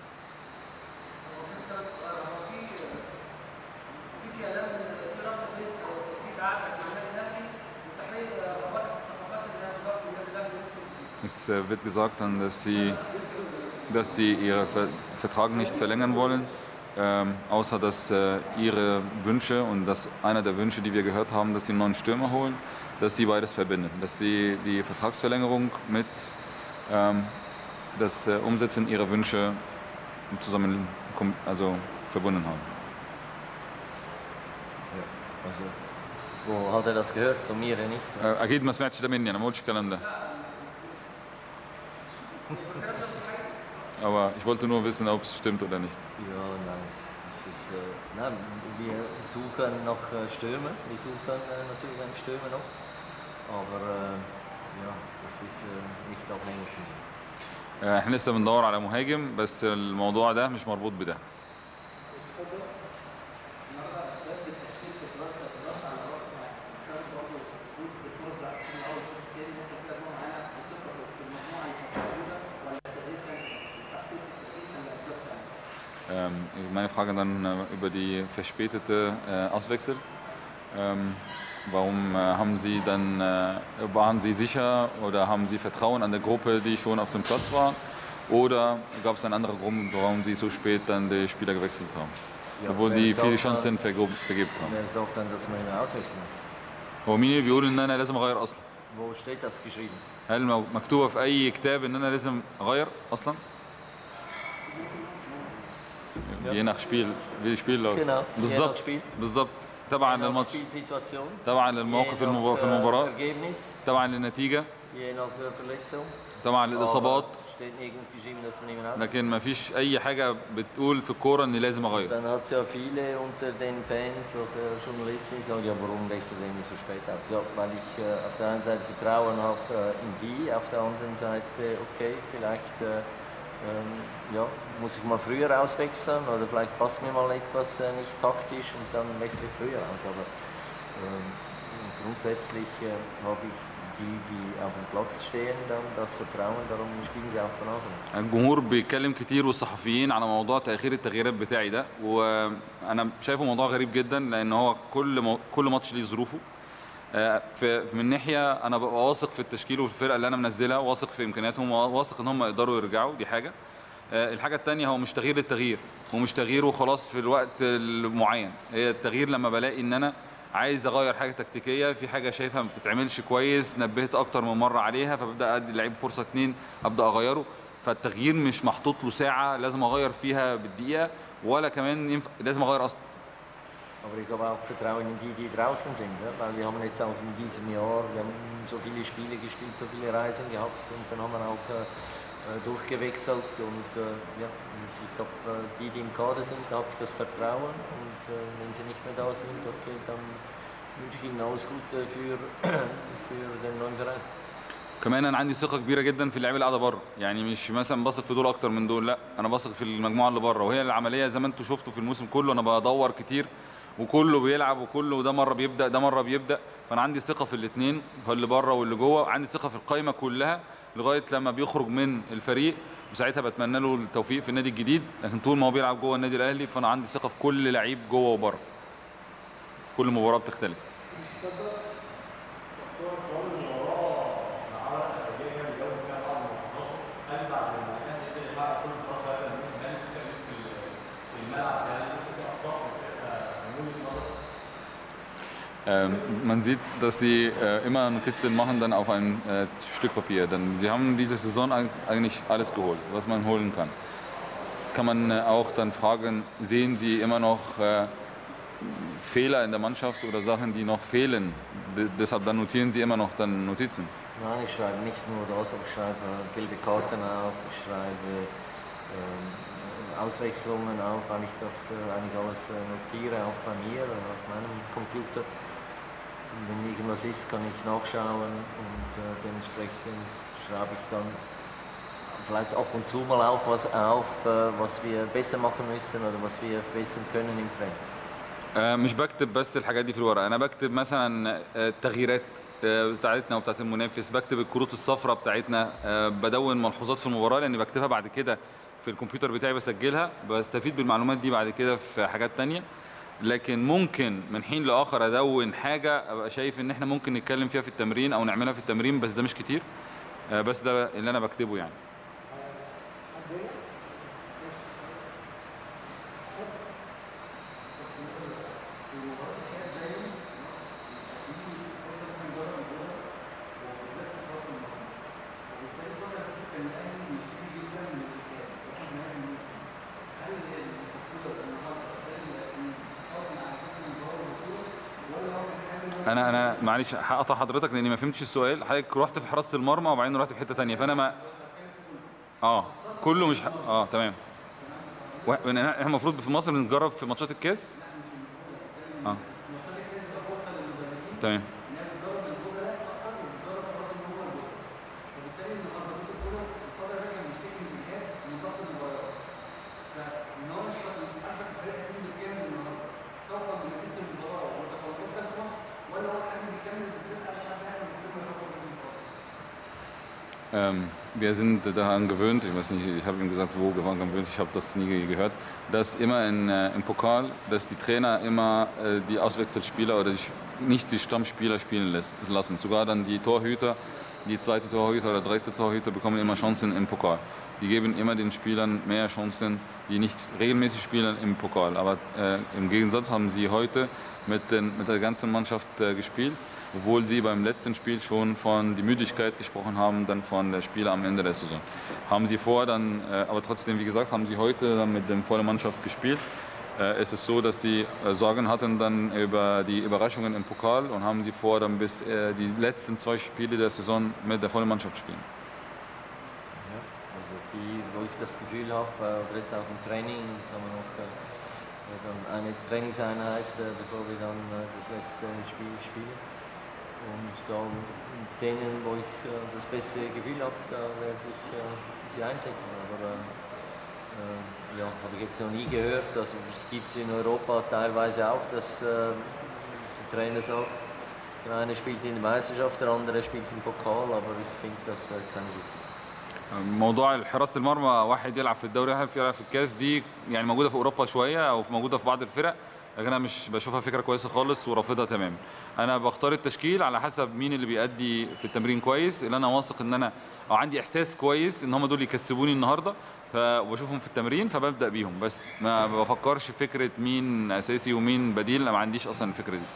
Es äh, wird gesagt, dann, dass sie, dass sie ihren Ver Vertrag nicht verlängern wollen, ähm, außer dass äh, ihre Wünsche und dass einer der Wünsche, die wir gehört haben, dass sie einen neuen Stürmer holen, dass sie beides verbinden, dass sie die Vertragsverlängerung mit, ähm, das äh, Umsetzen ihrer Wünsche zusammen kom- also verbunden haben. Also, wo hat er das gehört? Von mir nicht. آه، اكيد ما سمعتش ده مني انا ما قلتش الكلام ده aber ich wollte nur wissen ob es stimmt oder nicht Ja, nein. Es ist, äh, nein, wir suchen noch äh, Stürmer. Wir suchen äh, natürlich einen Stürmer noch. Aber äh, ja, das ist äh, nicht abhängig von ihm. آه، احنا لسه بندور على مهاجم بس الموضوع ده مش مربوط بده Ähm, meine Frage dann äh, über die verspätete äh, Auswechsel. Ähm, warum äh, haben Sie dann, äh, waren Sie sicher oder haben Sie Vertrauen an der Gruppe, die schon auf dem Platz war? Oder gab es einen anderen Grund, warum Sie so spät dann die Spieler gewechselt haben? Ja, Obwohl wer die sagt viele dann- Chancen vergo- vergeben haben. Wer sagt dann, dass man ihn auswechseln muss? هو مين اللي بيقول ان انا لازم اغير اصلا؟ Wo steht das geschrieben? هل مو- مكتوبه في اي كتاب ان انا لازم اغير اصلا؟ je nach Spiel wie das Spiel läuft Genau, je nach بالظبط Spiel. بالظبط تبعا Je nach للماتش Spielsituation, طبعا je للموقف nach المب- في äh, المباراه Ergebnis, طبعا للنتيجه je nach äh, Verletzung. طبعا للاصابات Aber steht nirgends geschrieben, dass man ihn auswechseln لكن ما فيش اي حاجه بتقول في الكوره اني لازم اغير Dann hat es ja viele unter den Fans oder Journalisten, die sagen, ja, warum lässt du den so spät aus? Ja, weil ich äh, auf der einen Seite Vertrauen habe äh, in die, auf der anderen Seite, okay, vielleicht äh, ähm, ja, muss ich mal früher auswechseln oder vielleicht passt mir mal etwas äh, nicht taktisch und dann wechsle ich früher aus. Aber ähm, grundsätzlich äh, habe ich die, die auf dem Platz stehen, dann das Vertrauen, darum spielen sie auch von Anfang an. الجمهور بيتكلم كتير والصحفيين على موضوع تاخير التغييرات بتاعي ده وانا شايفه موضوع غريب جدا لان هو كل مو... كل ماتش ليه ظروفه آه، في من ناحيه انا ببقى واثق في التشكيل وفي الفرقه اللي انا منزلها واثق في امكانياتهم واثق ان هم يقدروا يرجعوا دي حاجه آه، الحاجه الثانيه هو مش تغيير للتغيير ومش تغيير وخلاص في الوقت المعين هي التغيير لما بلاقي ان انا عايز اغير حاجه تكتيكيه في حاجه شايفها ما بتتعملش كويس نبهت اكتر من مره عليها فببدا ادي اللعيب فرصه اتنين ابدا اغيره فالتغيير مش محطوط له ساعه لازم اغير فيها بالدقيقه ولا كمان ينفع لازم اغير اصلا Aber ich habe auch Vertrauen in die, die draußen sind, ja? weil wir haben jetzt auch in diesem Jahr wir haben so viele Spiele gespielt, so viele Reisen gehabt und dann haben wir auch äh, äh, durchgewechselt und äh, ja, und ich glaube, äh, die, die im Kader sind, da habe ich das Vertrauen und äh, wenn sie nicht mehr da sind, okay, dann wünsche ich ihnen alles Gute für, für den neuen Verein. كمان انا عندي ثقه كبيره جدا في اللعيبه اللي قاعده بره يعني مش مثلا بثق في دول اكتر من دول لا انا بثق في المجموعه اللي بره وهي العمليه زي ما انتم شفتوا في الموسم كله انا بدور كتير وكله بيلعب وكله ده مره بيبدا ده مره بيبدا فانا عندي ثقه في الاثنين اللي بره واللي جوه عندي ثقه في القايمه كلها لغايه لما بيخرج من الفريق وساعتها بتمنى له التوفيق في النادي الجديد لكن طول ما هو بيلعب جوه النادي الاهلي فانا عندي ثقه في كل لعيب جوه وبره في كل مباراه بتختلف Ähm, man sieht, dass sie äh, immer Notizen machen dann auf ein äh, Stück Papier. Denn sie haben diese Saison eig- eigentlich alles geholt, was man holen kann. Kann man äh, auch dann fragen, sehen Sie immer noch äh, Fehler in der Mannschaft oder Sachen, die noch fehlen? D deshalb dann notieren Sie immer noch dann Notizen. Nein, ich schreibe nicht nur das, aber ich schreibe gelbe Karten auf, ich schreibe ähm, Auswechslungen auf, weil ich das äh, eigentlich alles äh, notiere, auch bei mir, äh, auf meinem Computer. Und wenn irgendwas ist, kann ich nachschauen und äh, dementsprechend schreibe ich dann vielleicht ab und zu mal auch was auf, äh, was wir besser machen müssen oder was wir verbessern können im Training. آه، مش بكتب بس الحاجات دي في الورقه انا بكتب مثلا آه، التغييرات آه، بتاعتنا وبتاعت المنافس بكتب الكروت الصفراء بتاعتنا آه، بدون ملحوظات في المباراه لان بكتبها بعد كده في الكمبيوتر بتاعي بسجلها بستفيد بالمعلومات دي بعد كده في حاجات تانية لكن ممكن من حين لاخر ادون حاجه ابقى شايف ان احنا ممكن نتكلم فيها في التمرين او نعملها في التمرين بس ده مش كتير آه، بس ده اللي انا بكتبه يعني انا انا معلش هقطع حضرتك لاني ما فهمتش السؤال حضرتك رحت في حراسه المرمى وبعدين رحت في حته تانية فانا ما اه كله مش ح... اه تمام و- إن احنا المفروض في مصر بنجرب في ماتشات الكاس اه تمام Ähm, wir sind daran gewöhnt, ich weiß nicht, ich habe ihm gesagt, wo daran gewöhnt, ich habe das nie ge- gehört, dass immer in, äh, im Pokal, dass die Trainer immer äh, die Auswechselspieler oder die, Sch- nicht die Stammspieler spielen lässt, lassen. Sogar dann die Torhüter, die zweite Torhüter oder dritte Torhüter bekommen immer Chancen im Pokal. Die geben immer den Spielern mehr Chancen, die nicht regelmäßig spielen im Pokal. Aber äh, im Gegensatz haben sie heute mit, den, mit der ganzen Mannschaft äh, gespielt obwohl sie beim letzten Spiel schon von der Müdigkeit gesprochen haben, dann von der Spiele am Ende der Saison. Haben sie vor, dann, äh, aber trotzdem, wie gesagt, haben sie heute dann mit der vollen Mannschaft gespielt. Äh, es ist so, dass sie äh, Sorgen hatten dann über die Überraschungen im Pokal und haben sie vor, dann bis äh, die letzten zwei Spiele der Saison mit der vollen Mannschaft spielen. Ja, also die, wo ich das Gefühl habe, äh, oder jetzt auch im Training, sagen wir noch, äh, äh, dann eine Trainingseinheit, äh, bevor wir dann äh, das letzte Spiel spielen. Und da mit denen, wo ich äh, das beste Gefühl habe, da werde ich äh, sie einsetzen. Aber äh, äh, ja, habe ich jetzt noch nie gehört. Also es gibt es in Europa teilweise auch, dass äh, der Trainer sagt, der eine spielt in der Meisterschaft, der andere spielt im Pokal, aber ich finde das äh, keine gute. موضوع حراسه المرمى واحد يلعب في الدوري واحد يلعب في الكاس دي يعني موجوده في اوروبا شويه او موجوده في بعض الفرق لكن انا مش بشوفها فكره كويسه خالص ورافضها تماما انا بختار التشكيل على حسب مين اللي بيأدي في التمرين كويس اللي انا واثق ان انا او عندي احساس كويس ان هم دول يكسبوني النهارده فبشوفهم في التمرين فببدا بيهم بس ما بفكرش في فكره مين اساسي ومين بديل انا ما عنديش اصلا الفكره دي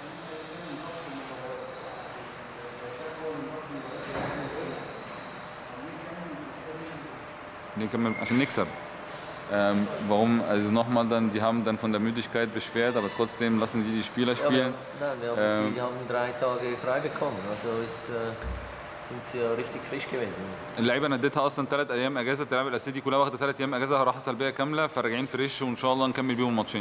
نكمل عشان نكسب Ähm, warum? Also nochmal dann, die haben dann von der Müdigkeit beschwert, aber trotzdem lassen sie die Spieler Ja, spielen. aber, nein, aber Ähm, die haben drei Tage frei bekommen, also ist, äh, sind sie ja richtig frisch gewesen. اللعيبه انا اديتها اصلا ثلاث ايام اجازه اللعيبه الاساسيه دي كلها واخده ثلاث ايام اجازه راحه سلبيه كامله فراجعين فريش وان شاء الله نكمل بيهم الماتشين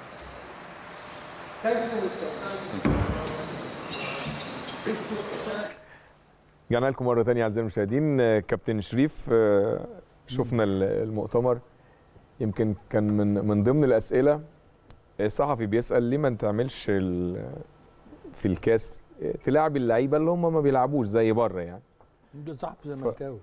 رجعنا لكم مره ثانيه اعزائي المشاهدين آه، كابتن شريف آه، شفنا ال- المؤتمر يمكن كان من من ضمن الاسئله الصحفي بيسال ليه ما تعملش ال- في الكاس آه، تلاعب اللعيبه اللي هم ما بيلعبوش زي بره يعني ده صاحب زملكاوي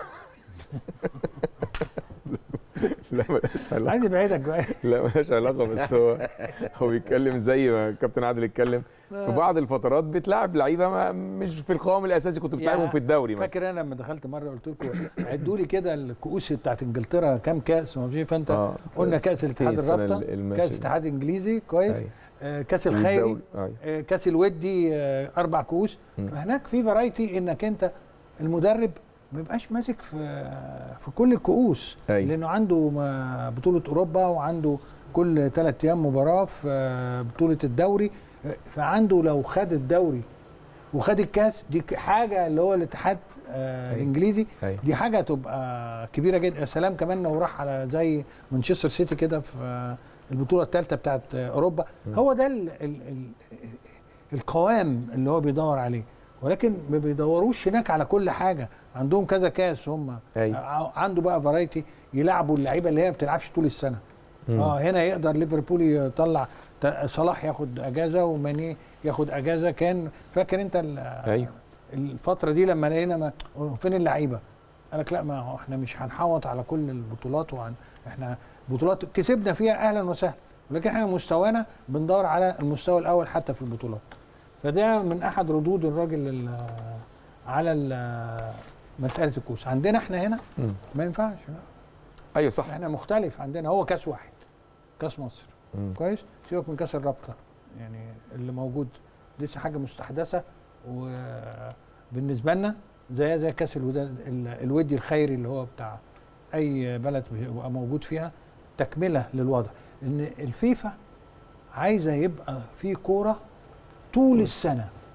لا ملهاش علاقه عايز يبعدك بقى لا ملهاش علاقه بس هو هو بيتكلم زي ما كابتن عادل اتكلم في بعض الفترات بتلعب لعيبه ما مش في القوام الاساسي كنت بتلعبهم يا- في الدوري مثلا فاكر انا لما دخلت مره قلت لكم عدوا لي كده الكؤوس بتاعت انجلترا كام كاس ما فيش فانت آه، قلنا كاس الاتحاد السنة الرابطه الماشية كاس دي. الاتحاد الانجليزي كويس أيوة. آه كاس الخيري والدوري، أيوة. آه كاس الودي آه اربع كؤوس فهناك في فرايتي انك انت المدرب ما يبقاش ماسك في في كل الكؤوس أيوة. لانه عنده ما- بطوله اوروبا وعنده كل ثلاث ايام مباراه في آه، بطوله الدوري آه، فعنده لو خد الدوري وخد الكاس دي ك- حاجه اللي هو الاتحاد آه أيوة. الانجليزي أيوة. دي حاجه تبقى كبيره جدا يا سلام كمان لو راح على زي مانشستر سيتي كده في آه، البطوله الثالثه بتاعت آه، اوروبا هو ده ال ال ال القوام اللي هو بيدور عليه ولكن ما بيدوروش هناك على كل حاجه عندهم كذا كاس هم أيوة. ع- عنده بقى فرايتي يلعبوا اللعيبه اللي هي ما بتلعبش طول السنه اه هنا يقدر ليفربول يطلع ت- صلاح ياخد اجازه وماني ياخد اجازه كان فاكر انت ال- أيوة. الفتره دي لما لقينا ما فين اللعيبه قال لك لا ما هو احنا مش هنحوط على كل البطولات وعن احنا بطولات كسبنا فيها اهلا وسهلا ولكن احنا مستوانا بندور على المستوى الاول حتى في البطولات فده من احد ردود الراجل ال- على ال- مساله الكوس عندنا احنا هنا مم. ما ينفعش لا. ايوه صح احنا مختلف عندنا هو كاس واحد كاس مصر مم. كويس سيبك من كاس الرابطه يعني اللي موجود لسه حاجه مستحدثه وبالنسبه لنا زي زي كاس الوداد ال- الودي الخيري اللي هو بتاع اي بلد بيبقى موجود فيها تكمله للوضع ان الفيفا عايزه يبقى في كوره طول السنه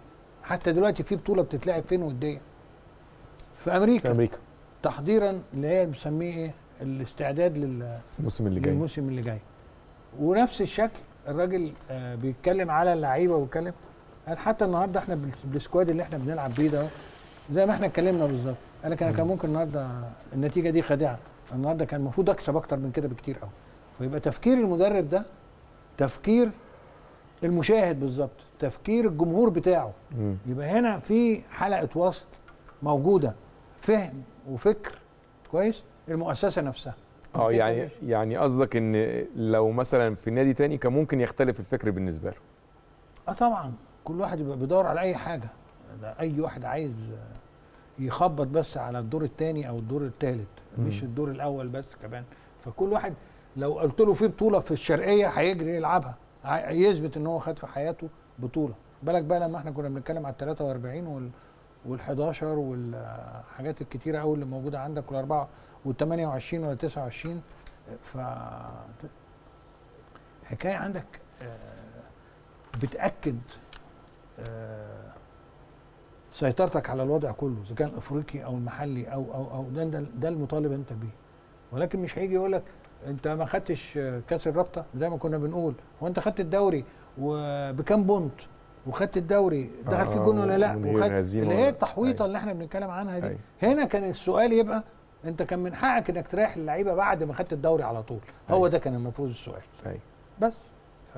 حتى دلوقتي في بطوله بتتلعب فين وديه في امريكا في امريكا تحضيرا اللي هي بنسميه ايه الاستعداد لل الموسم اللي جاي للموسم اللي جاي ونفس الشكل الراجل آه بيتكلم على اللعيبه ويتكلم قال حتى النهارده احنا بال- بالسكواد اللي احنا بنلعب بيه ده زي ما احنا اتكلمنا بالظبط قال لك انا كان ممكن النهارده النتيجه دي خادعه النهارده كان المفروض اكسب اكتر من كده بكتير قوي فيبقى تفكير المدرب ده تفكير المشاهد بالظبط تفكير الجمهور بتاعه مم. يبقى هنا في حلقه وسط موجوده فهم وفكر كويس المؤسسه نفسها اه كده يعني ماشي. يعني قصدك ان لو مثلا في نادي تاني كان ممكن يختلف الفكر بالنسبه له اه طبعا كل واحد يبقى بيدور على اي حاجه ده اي واحد عايز يخبط بس على الدور الثاني او الدور الثالث مش الدور الاول بس كمان فكل واحد لو قلت له في بطوله في الشرقيه هيجري يلعبها ع- يثبت ان هو خد في حياته بطوله بالك بقى لما احنا كنا بنتكلم على ال 43 وال وال 11 والحاجات الكتيره قوي اللي موجوده عندك والاربعه وال 28 ولا 29 ف حكايه عندك آه، بتاكد آه، سيطرتك على الوضع كله اذا كان الافريقي او المحلي او او او ده ده, ده المطالب انت بيه ولكن مش هيجي يقول لك انت ما خدتش آه، كاس الرابطه زي ما كنا بنقول هو انت خدت الدوري وبكام بونت وخدت الدوري دخل فيه آه، جون ولا لا ومن غير وخد هزيمة اللي ولا- هي التحويطه أيوة. اللي احنا بنتكلم عنها دي أيوة. هنا كان السؤال يبقى انت كان من حقك انك تريح اللعيبه بعد ما خدت الدوري على طول هو أيوة. ده كان المفروض السؤال أيوة. بس ف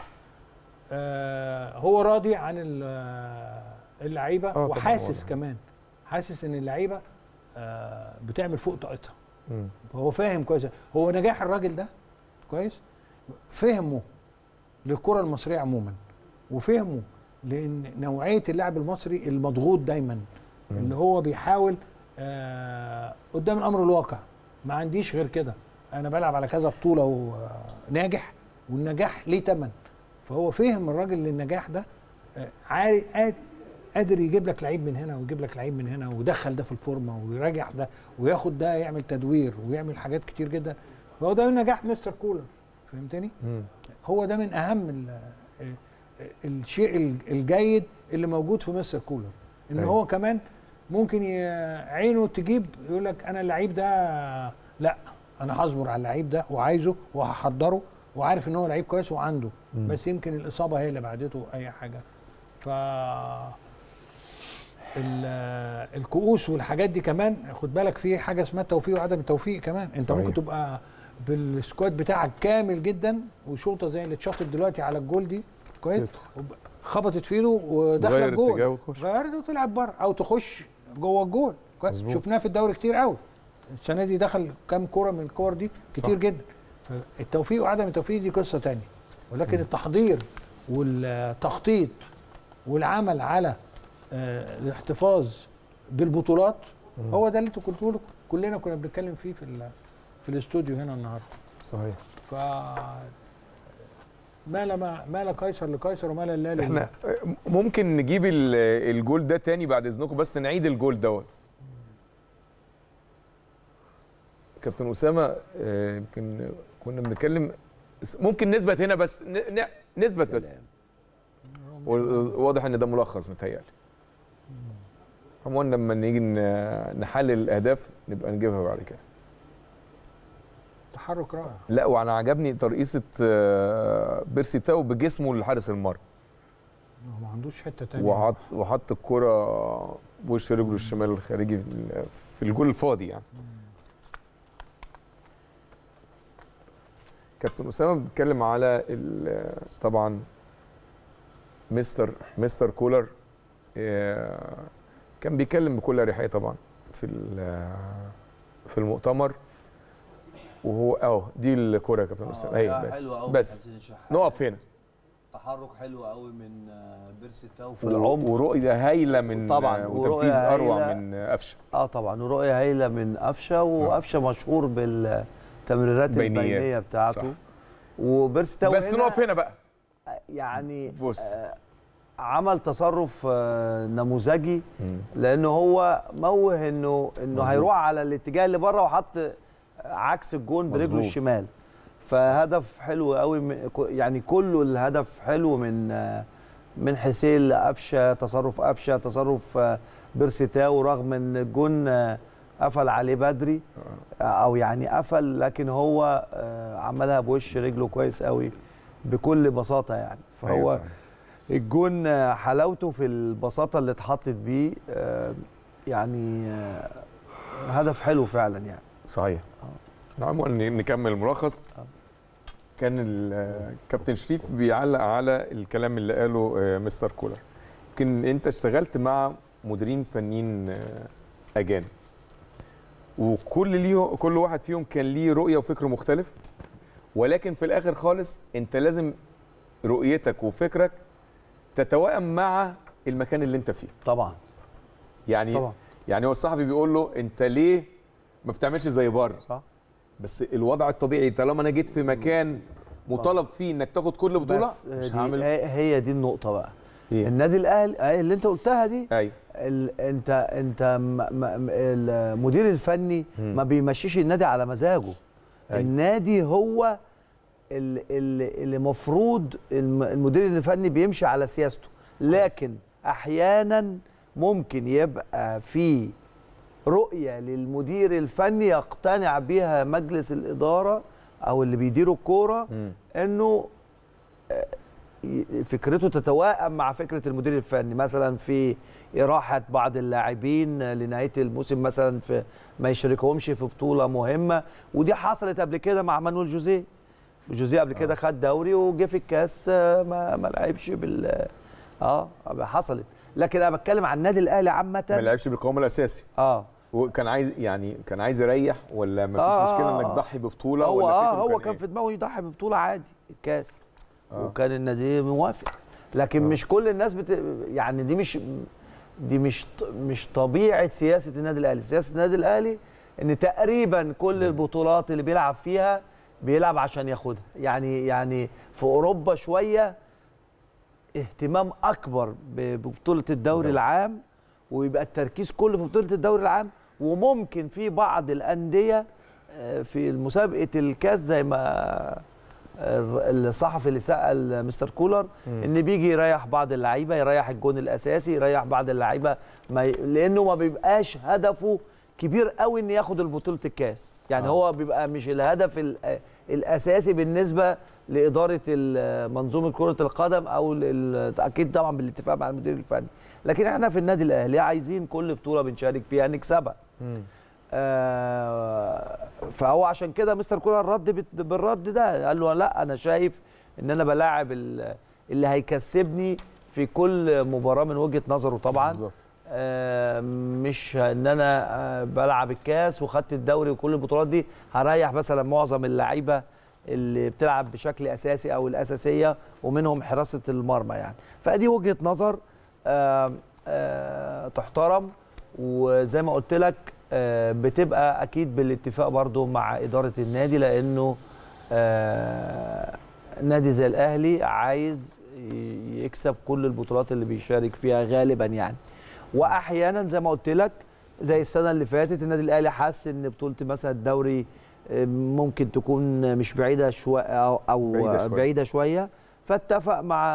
آه هو راضي عن ال- آه، اللعيبه طبعاً وحاسس واضح. كمان حاسس ان اللعيبه آه بتعمل فوق طاقتها مم. فهو فاهم كويس هو نجاح الراجل ده كويس فهمه للكره المصريه عموما وفهمه لان نوعيه اللاعب المصري المضغوط دايما اللي هو بيحاول آه قدام الامر الواقع ما عنديش غير كده انا بلعب على كذا بطوله وناجح والنجاح ليه تمن فهو فهم الراجل للنجاح ده آه عارف قادر قادر يجيب لك لعيب من هنا ويجيب لك لعيب من هنا ويدخل ده في الفورمه ويراجع ده وياخد ده يعمل تدوير ويعمل حاجات كتير جدا فهو ده نجاح مستر كولر فهمتني؟ مم. هو ده من اهم ال- ال- الشيء ال- الجيد اللي موجود في مستر كولر ان أيوة. هو كمان ممكن ي- عينه تجيب يقول لك انا اللعيب ده لا انا هصبر على اللعيب ده وعايزه وهحضره وعارف ان هو لعيب كويس وعنده مم. بس يمكن الاصابه هي اللي بعدته اي حاجه ف ال- الكؤوس والحاجات دي كمان خد بالك في حاجه اسمها توفيق وعدم التوفيق كمان انت صحيح. ممكن تبقى بالسكواد بتاعك كامل جدا وشوطه زي اللي اتشاطت دلوقتي على الجول دي كويس تدخل. وب- خبطت في ايده ودخلت تغير جول اتجاه وتخش. غيرت وطلعت بره او تخش جوه الجول كويس مظبوط. شفناه في الدوري كتير قوي السنه دي دخل كام كوره من الكور دي كتير صح. جدا التوفيق وعدم التوفيق دي قصه تانية ولكن التحضير والتخطيط والعمل على آه، الاحتفاظ بالبطولات هو ده اللي انتوا قلتوا له كلنا كنا بنتكلم فيه في ال- في الاستوديو هنا النهارده صحيح ف ما لا ما ما لا قيصر لقيصر وما لا لله لله. احنا ممكن نجيب ال- الجول ده تاني بعد اذنكم بس نعيد الجول دوت كابتن اسامه آه، يمكن كنا بنتكلم ممكن نثبت هنا بس ن- ن- نثبت بس واضح ان ده ملخص متهيألي عموما لما نيجي ن- نحلل الاهداف نبقى نجيبها بعد كده تحرك رائع لا وانا عجبني ترقيصه آه، بيرسي تاو بجسمه لحارس المرمى هو ما عندوش حته تانية وحط وحط الكرة بوش رجله الشمال الخارجي في ال- في الجول الفاضي يعني كابتن اسامه بيتكلم على ال- طبعا مستر مستر كولر آه، كان بيتكلم بكل اريحيه طبعا في ال- في المؤتمر وهو اه دي الكوره يا كابتن اسامه ايوه بس حلو قوي بس نقف هنا تحرك حلو قوي من آه، بيرسي تاو في و- العمق ورؤيه هايله من طبعاً، وتنفيذ ورؤية اروع هايلة. من قفشه اه طبعا ورؤيه هايله من قفشه وقفشه مشهور بالتمريرات بينيات. البينيه بتاعته صح. وبيرسي تاو بس نقف هنا بقى يعني بص آه، عمل تصرف آه، نموذجي لانه هو موه انه انه مظبوط. هيروح على الاتجاه اللي بره وحط عكس الجون برجله مظبوط. الشمال فهدف حلو قوي من- يعني كله الهدف حلو من آه، من حسين لقفشه تصرف قفشه تصرف آه، بيرسيتاو رغم ان الجون آه، قفل عليه بدري او يعني قفل لكن هو آه، عملها بوش رجله كويس قوي بكل بساطه يعني فهو أيوة صحيح. الجون آه، حلاوته في البساطه اللي اتحطت بيه آه، يعني آه، هدف حلو فعلا يعني صحيح عموما ن- نكمل الملخص كان الكابتن شريف بيعلق على الكلام اللي قاله آه، مستر كولر يمكن انت اشتغلت مع مديرين فنيين آه، اجانب وكل ليه كل واحد فيهم كان ليه رؤيه وفكر مختلف ولكن في الاخر خالص انت لازم رؤيتك وفكرك تتوائم مع المكان اللي انت فيه طبعا يعني طبعا يعني هو الصحفي بيقول له انت ليه ما بتعملش زي بره صح بس الوضع الطبيعي طالما انا جيت في مكان مطالب فيه انك تاخد كل بطوله بس مش دي هعمل هي هي دي النقطه بقى ايه النادي الاهلي آه، اللي انت قلتها دي ايوه ال... انت انت م... م... م- المدير الفني مم. ما بيمشيش النادي على مزاجه أيوة. النادي هو ال- ال- اللي مفروض الم- المدير الفني بيمشي على سياسته لكن احيانا ممكن يبقى في رؤيه للمدير الفني يقتنع بيها مجلس الاداره او اللي بيديروا الكوره مم. انه آه، ي- فكرته تتوائم مع فكره المدير الفني مثلا في اراحه بعض اللاعبين لنهايه الموسم مثلا في ما يشاركهمش في بطوله مهمه ودي حصلت قبل كده مع مانويل جوزيه جوزيه قبل كده خد دوري وجه في الكاس آه، ما ما لعبش بال اه حصلت لكن انا بتكلم عن النادي الاهلي عامه ما لعبش بالقوام الاساسي اه وكان عايز يعني كان عايز يريح ولا ما فيش آه، مشكله آه، انك آه. تضحي ببطوله هو ولا اه فكره هو كان كان إيه؟ في دماغه يضحي ببطوله عادي الكاس آه. وكان النادي موافق لكن آه. مش كل الناس بت... يعني دي مش دي مش ط- مش طبيعه سياسه النادي الاهلي سياسه النادي الاهلي ان تقريبا كل البطولات اللي بيلعب فيها بيلعب عشان ياخدها يعني يعني في اوروبا شويه اهتمام اكبر ب- ببطوله الدوري العام ويبقى التركيز كله في بطوله الدوري العام وممكن في بعض الانديه آه، في مسابقه الكاس زي ما الر- الصحفي اللي سال مستر كولر ان بيجي يريح بعض اللعيبه يريح الجون الاساسي يريح بعض اللعيبه ما ي... لانه ما بيبقاش هدفه كبير قوي ان ياخد البطوله الكاس يعني آه. آه. هو بيبقى مش الهدف ال- الاساسي بالنسبه لاداره ال- منظومه كره القدم او ال- ال- اكيد طبعا بالاتفاق مع المدير الفني لكن احنا في النادي الاهلي عايزين كل بطوله بنشارك فيها نكسبها مم. آه، فهو عشان كده مستر كولر رد بت- بالرد ده قال له لا انا شايف ان انا بلاعب ال- اللي هيكسبني في كل مباراه من وجهه نظره طبعا بالظبط آه، مش ان انا آه، بلعب الكاس وخدت الدوري وكل البطولات دي هريح مثلا معظم اللعيبه اللي بتلعب بشكل اساسي او الاساسيه ومنهم حراسه المرمى يعني فدي وجهه نظر آه، آه، تحترم وزي ما قلت لك آه، بتبقى اكيد بالاتفاق برضو مع اداره النادي لانه آه، نادي زي الاهلي عايز ي- يكسب كل البطولات اللي بيشارك فيها غالبا يعني واحيانا زي ما قلت لك زي السنه اللي فاتت النادي الاهلي حس ان بطوله مثلا الدوري آه، ممكن تكون مش بعيده شويه او, أو بعيدة بعيده, شوية. شوية. بعيدة شويه فاتفق مع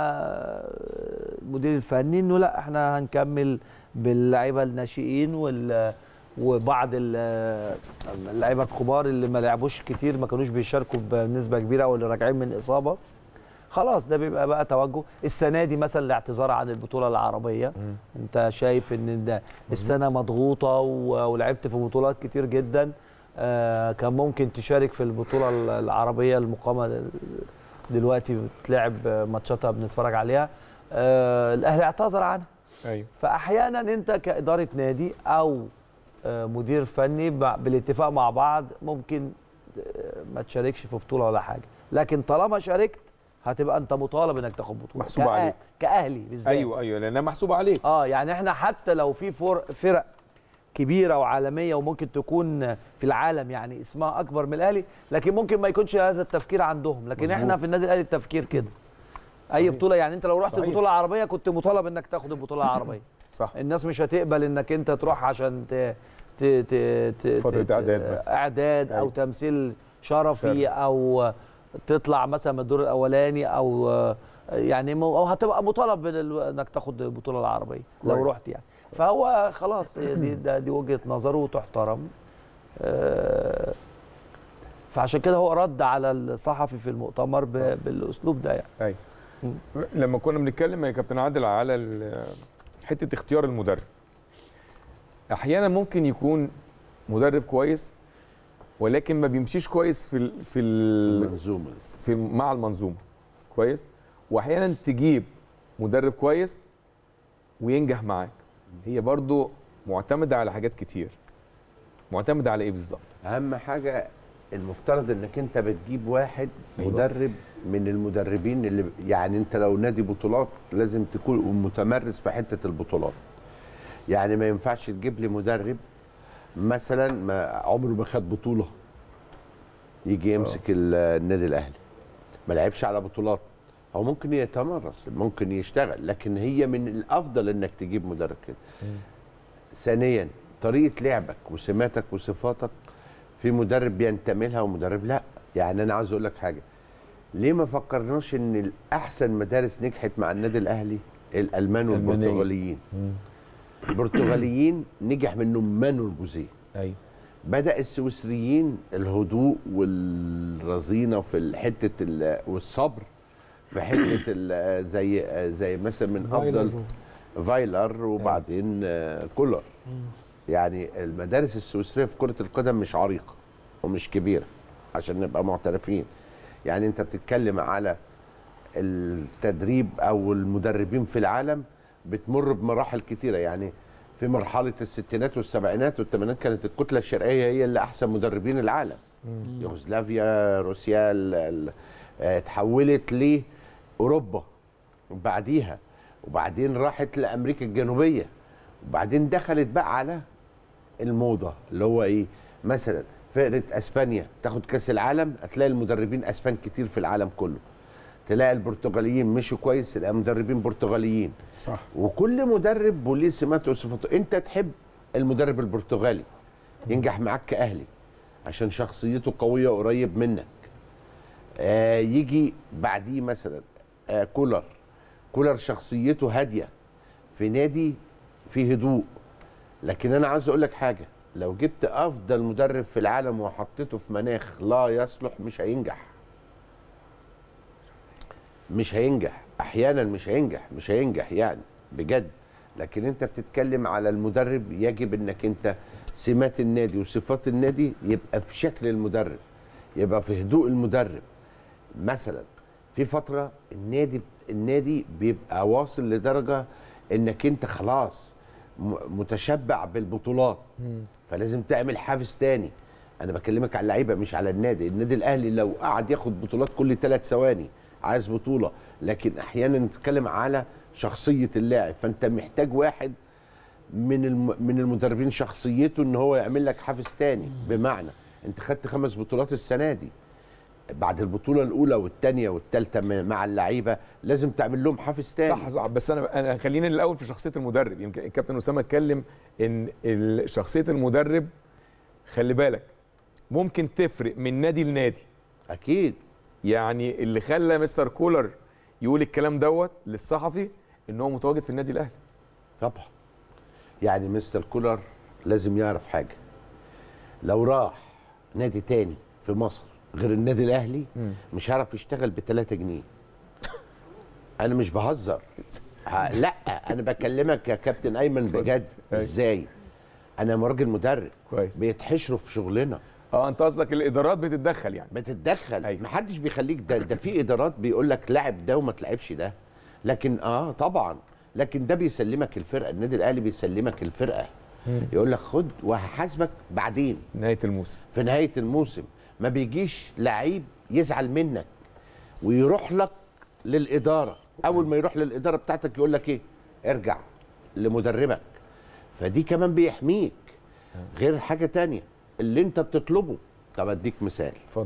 المدير الفني انه لا احنا هنكمل باللعيبه الناشئين وال وبعض ال- اللعيبه الكبار اللي ما لعبوش كتير ما كانوش بيشاركوا بنسبه كبيره او اللي راجعين من اصابه خلاص ده بيبقى بقى توجه السنه دي مثلا الاعتذار عن البطوله العربيه مم. انت شايف ان ده السنه مضغوطه و- ولعبت في بطولات كتير جدا آه كان ممكن تشارك في البطوله ال- العربيه المقامه دل- دلوقتي بتلعب ماتشاتها بنتفرج عليها آه الاهلي اعتذر عنها ايوه فاحيانا انت كاداره نادي او آه، مدير فني ب- بالاتفاق مع بعض ممكن آه، ما تشاركش في بطوله ولا حاجه لكن طالما شاركت هتبقى انت مطالب انك تاخد بطوله محسوبة كأ- عليك. كاهلي بالذات ايوه ايوه لانها محسوبه عليك اه يعني احنا حتى لو في فر- فرق كبيره وعالميه وممكن تكون في العالم يعني اسمها اكبر من الاهلي لكن ممكن ما يكونش هذا التفكير عندهم لكن مظبوط. احنا في النادي الاهلي التفكير كده اي صحيح. بطوله يعني انت لو رحت صحيح. البطوله العربيه كنت مطالب انك تاخد البطوله العربيه صح الناس مش هتقبل انك انت تروح عشان ت ت ت ت فترة ت- إعداد بس. اعداد او أيوة. تمثيل شرفي شرف. او تطلع مثلا من الدور الاولاني او يعني مو- أو هتبقى مطالب من ال- انك تاخد البطوله العربيه لو كويس. رحت يعني فهو خلاص هي دي ده دي وجهه نظره وتحترم آه، فعشان كده هو رد على الصحفي في المؤتمر ب- بالاسلوب ده يعني ايوه لما كنا بنتكلم يا كابتن عادل على ال- حته اختيار المدرب احيانا ممكن يكون مدرب كويس ولكن ما بيمشيش كويس في ال في ال المنظومه في مع المنظومه كويس واحيانا تجيب مدرب كويس وينجح معاك هي برضو معتمده على حاجات كتير معتمده على ايه بالظبط اهم حاجه المفترض انك انت بتجيب واحد أيوة. مدرب من المدربين اللي يعني انت لو نادي بطولات لازم تكون متمرس في حته البطولات يعني ما ينفعش تجيب لي مدرب مثلا ما عمره ما خد بطوله يجي يمسك ال- النادي الاهلي ما لعبش على بطولات هو ممكن يتمرس ممكن يشتغل لكن هي من الافضل انك تجيب مدرب كده ثانيا طريقه لعبك وسماتك وصفاتك في مدرب بينتمي لها ومدرب لا يعني انا عاوز اقول لك حاجه ليه ما فكرناش ان الاحسن مدارس نجحت مع النادي الاهلي الالمان الألمانية. والبرتغاليين البرتغاليين نجح منهم مانويل جوزيه ايوه بدا السويسريين الهدوء والرزينه في حته ال- والصبر في حته ال- زي زي مثلا من افضل فايلر وبعدين آه، كولر يعني المدارس السويسريه في كره القدم مش عريقه ومش كبيره عشان نبقى معترفين يعني انت بتتكلم على التدريب او المدربين في العالم بتمر بمراحل كتيره يعني في مرحله الستينات والسبعينات والثمانينات كانت الكتله الشرقيه هي اللي احسن مدربين العالم يوغوسلافيا روسيا ال- ال- آه، اتحولت لاوروبا وبعديها وبعدين راحت لامريكا الجنوبيه وبعدين دخلت بقى على الموضه اللي هو ايه مثلا فرقه اسبانيا تاخد كاس العالم هتلاقي المدربين اسبان كتير في العالم كله تلاقي البرتغاليين مشوا كويس تلاقي مدربين برتغاليين صح وكل مدرب وليه سماته وصفاته انت تحب المدرب البرتغالي ينجح معاك كاهلي عشان شخصيته قويه وقريب منك آه يجي بعديه مثلا آه كولر كولر شخصيته هاديه في نادي فيه هدوء لكن انا عاوز اقول لك حاجه لو جبت افضل مدرب في العالم وحطيته في مناخ لا يصلح مش هينجح مش هينجح احيانا مش هينجح مش هينجح يعني بجد لكن انت بتتكلم على المدرب يجب انك انت سمات النادي وصفات النادي يبقى في شكل المدرب يبقى في هدوء المدرب مثلا في فتره النادي النادي بيبقى واصل لدرجه انك انت خلاص م- متشبع بالبطولات فلازم تعمل حافز تاني انا بكلمك على اللعيبه مش على النادي النادي الاهلي لو قعد ياخد بطولات كل ثلاث ثواني عايز بطوله لكن احيانا نتكلم على شخصيه اللاعب فانت محتاج واحد من الم... من المدربين شخصيته ان هو يعمل لك حافز تاني بمعنى انت خدت خمس بطولات السنه دي بعد البطوله الاولى والثانيه والثالثه مع اللعيبه لازم تعمل لهم حافز تاني صح صح بس انا انا خلينا الاول في شخصيه المدرب يمكن الكابتن اسامه اتكلم ان ال- شخصيه المدرب خلي بالك ممكن تفرق من نادي لنادي اكيد يعني اللي خلى مستر كولر يقول الكلام دوت للصحفي ان هو متواجد في النادي الاهلي طبعا يعني مستر كولر لازم يعرف حاجه لو راح نادي تاني في مصر غير النادي الاهلي مش هيعرف يشتغل ب 3 جنيه انا مش بهزر ه- لا انا بكلمك يا كابتن ايمن بجد ازاي انا راجل مدرب كويس بيتحشروا في شغلنا اه انت قصدك الادارات بتتدخل يعني بتتدخل أيوة. محدش بيخليك ده ده في ادارات بيقول لك لاعب ده وما تلعبش ده لكن اه طبعا لكن ده بيسلمك الفرقه النادي الاهلي بيسلمك الفرقه يقول لك خد وهحاسبك بعدين نهايه الموسم في نهايه الموسم ما بيجيش لعيب يزعل منك ويروح لك للاداره اول ما يروح للاداره بتاعتك يقول لك ايه ارجع لمدربك فدي كمان بيحميك غير حاجه تانية اللي انت بتطلبه طب اديك مثال اتفضل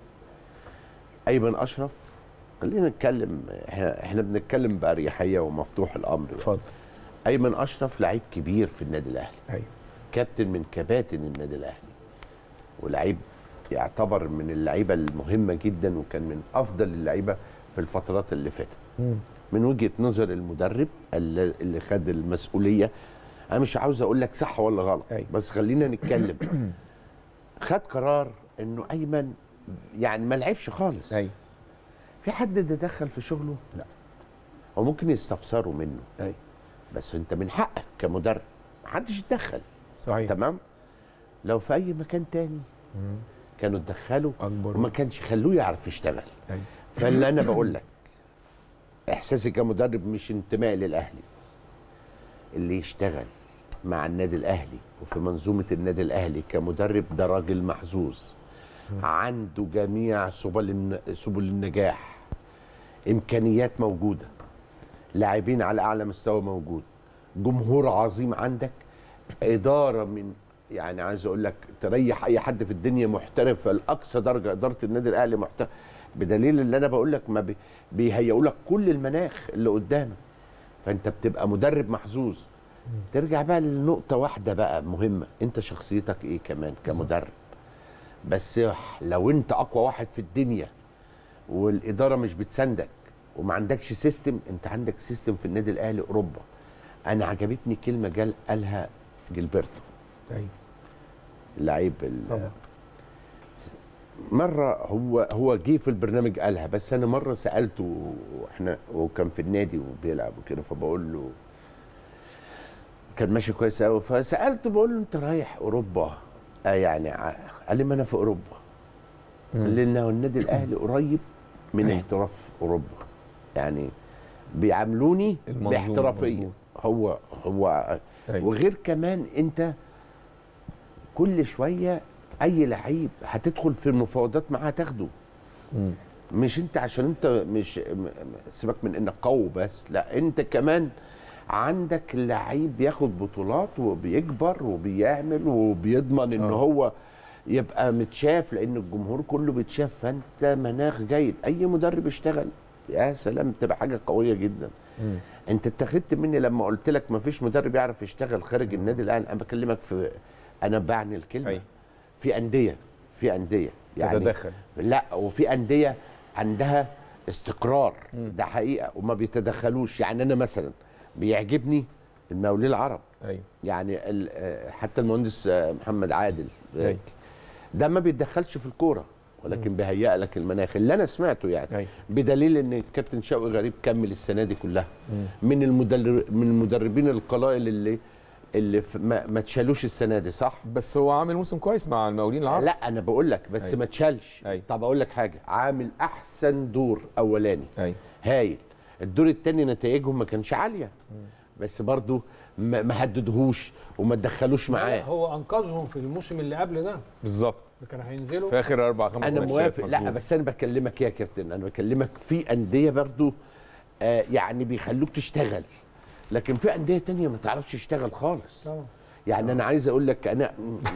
ايمن اشرف خلينا نتكلم احنا إحنا بنتكلم باريحيه ومفتوح الامر اتفضل ايمن اشرف لعيب كبير في النادي الاهلي ايوه كابتن من كباتن النادي الاهلي ولعيب يعتبر من اللعيبه المهمه جدا وكان من افضل اللعيبه في الفترات اللي فاتت من وجهه نظر المدرب اللي اللي خد المسؤوليه انا مش عاوز اقول لك صح ولا غلط أيوة. بس خلينا نتكلم خد قرار انه ايمن يعني ما لعبش خالص ايوه في حد تدخل في شغله لا هو ممكن يستفسروا منه ايوه بس انت من حقك كمدرب محدش يتدخل صحيح تمام لو في اي مكان تاني كانوا اتدخلوا اكبر وما كانش خلوه يعرف يشتغل أيوة. فاللي انا بقول لك احساسي كمدرب مش انتماء للاهلي اللي يشتغل مع النادي الاهلي وفي منظومه النادي الاهلي كمدرب ده راجل محظوظ عنده جميع سبل الن- سبل النجاح امكانيات موجوده لاعبين على اعلى مستوى موجود جمهور عظيم عندك اداره من يعني عايز اقول لك تريح اي حد في الدنيا محترف لاقصى درجه اداره النادي الاهلي محترف بدليل اللي انا بقول لك ما بي- بيهيئوا لك كل المناخ اللي قدامك فانت بتبقى مدرب محظوظ ترجع بقى لنقطه واحده بقى مهمه انت شخصيتك ايه كمان كمدرب بس لو انت اقوى واحد في الدنيا والاداره مش بتساندك وما عندكش سيستم انت عندك سيستم في النادي الاهلي اوروبا انا عجبتني كلمه قال قالها جilberto ايوه اللعيب ال- طبعا. مره هو هو جه في البرنامج قالها بس انا مره سالته واحنا وكان في النادي وبيلعب وكده فبقول له كان ماشي كويس قوي فسالته بقول له انت رايح اوروبا آه يعني ع- قال لي ما انا في اوروبا لانه النادي الاهلي قريب من أيوة. احتراف اوروبا يعني بيعاملوني المنظومة، باحترافيه مظبوط. هو هو أيوة. وغير كمان انت كل شويه اي لعيب هتدخل في المفاوضات معاه تاخده مم. مش انت عشان انت مش م- م- سيبك من انك قوي بس لا انت كمان عندك لعيب بياخد بطولات وبيكبر وبيعمل وبيضمن ان آه. هو يبقى متشاف لان الجمهور كله بيتشاف فانت مناخ جيد اي مدرب يشتغل يا سلام تبقى حاجه قويه جدا مم. انت اتخذت مني لما قلت لك ما فيش مدرب يعرف يشتغل خارج النادي الاهلي انا بكلمك في انا بعني الكلمه أيوة. في انديه في انديه يعني تتدخل. لا وفي انديه عندها استقرار ده حقيقه وما بيتدخلوش يعني انا مثلا بيعجبني المقاولين العرب ايوه يعني ال- آه، حتى المهندس آه، محمد عادل آه، أيوة. ده ما بيتدخلش في الكوره ولكن بيهيئ لك المناخ اللي انا سمعته يعني أيوة. بدليل ان الكابتن شوقي غريب كمل السنه دي كلها من المدرب من المدربين القلائل اللي اللي في- ما, ما تشالوش السنه دي صح بس هو عامل موسم كويس مع المقاولين العرب لا انا بقول لك بس أيوة. ما تشالش أيوة. طب اقول لك حاجه عامل احسن دور اولاني ايوه هايل الدور الثاني نتائجهم ما كانش عاليه بس برضو ما ما هددهوش وما تدخلوش معاه هو انقذهم في الموسم اللي قبل ده بالظبط اللي كانوا هينزلوا في اخر اربع خمس انا ماتشات موافق لا مظبوط. بس انا بكلمك يا كابتن انا بكلمك في انديه برضو آه يعني بيخلوك تشتغل لكن في انديه تانية ما تعرفش تشتغل خالص طبعا يعني انا عايز اقول لك انا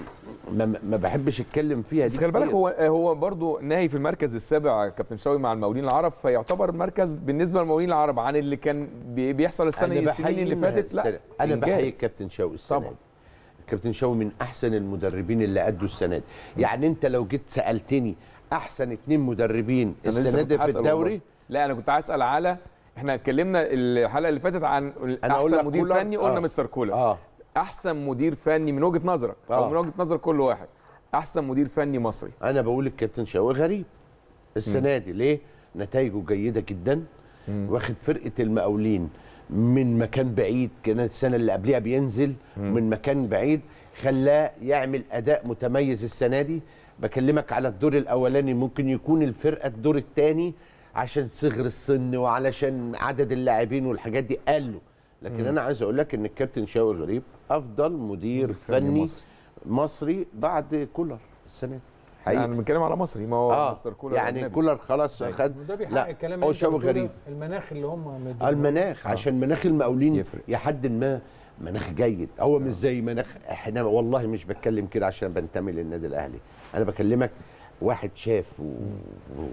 ما, ما بحبش اتكلم فيها بس دي خلي بالك كتير. هو هو برضه ناهي في المركز السابع كابتن شوقي مع المقاولين العرب فيعتبر مركز بالنسبه للمقاولين العرب عن اللي كان بي- بيحصل السنه أنا السنين بحيي اللي إنها فاتت لا السنة. انا إنجاز. بحيي الكابتن شوقي السنه طبعاً. دي الكابتن شوقي من احسن المدربين اللي ادوا السنه دي يعني انت لو جيت سالتني احسن اتنين مدربين أنا لسه السنه كنت دي في هسأل الدوري والله. لا انا كنت هسال على احنا اتكلمنا الحلقه اللي فاتت عن أنا أقول لك احسن مدير كولر. فني قلنا آه. مستر كولر اه احسن مدير فني من وجهه نظرك او آه. من وجهه نظر كل واحد احسن مدير فني مصري انا بقول الكابتن شوقي غريب السنه دي ليه نتائجه جيده جدا واخد فرقه المقاولين من مكان بعيد كان السنه اللي قبلها بينزل من مكان بعيد خلاه يعمل اداء متميز السنه دي بكلمك على الدور الاولاني ممكن يكون الفرقه الدور الثاني عشان صغر السن وعلشان عدد اللاعبين والحاجات دي قال له لكن انا عايز اقول لك ان الكابتن شوقي غريب افضل مدير فني فني مصري. مصري بعد كولر السنه دي يعني بنتكلم على مصري ما هو اه مستر كولر يعني أجنبي. كولر خلاص خد وده بيحقق لا الكلام هو اللي أنت شوقي بتقوله، غريب المناخ اللي هم مدينه. المناخ عشان مناخ المقاولين يفرق. لحد ما مناخ جيد هو مش زي مناخ احنا والله مش بتكلم كده عشان بنتمي للنادي الاهلي انا بكلمك واحد شاف و... و...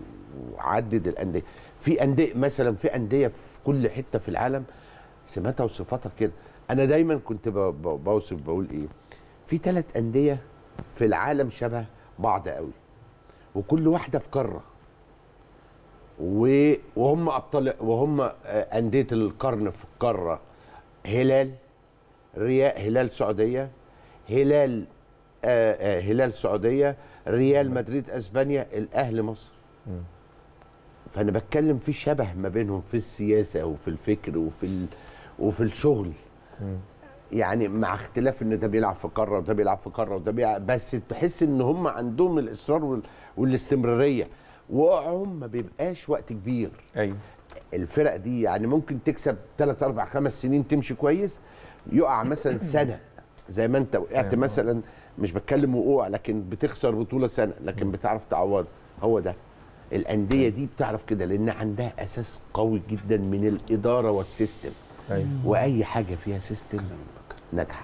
وعدد الانديه في انديه مثلا في انديه في كل حته في العالم سماتها وصفاتها كده انا دايما كنت ب... ب... بوصف بقول ايه في ثلاث انديه في العالم شبه بعض قوي وكل واحده في قاره و- وهم ابطال وهم آه، انديه القرن في القاره هلال ريال هلال سعوديه هلال آه آه هلال سعوديه ريال مدريد اسبانيا الاهلي مصر فانا بتكلم في شبه ما بينهم في السياسه وفي الفكر وفي ال... وفي الشغل يعني مع اختلاف ان ده بيلعب في قاره وده بيلعب في قاره وده بيلعب بس تحس ان هم عندهم الاصرار وال... والاستمراريه وقعهم ما بيبقاش وقت كبير ايوه الفرق دي يعني ممكن تكسب 3 4 5 سنين تمشي كويس يقع مثلا سنه زي ما انت وقعت مثلا مش بتكلم وقوع لكن بتخسر بطوله سنه لكن بتعرف تعوض هو ده الانديه دي بتعرف كده لان عندها اساس قوي جدا من الاداره والسيستم ايوه واي حاجه فيها سيستم ناجحه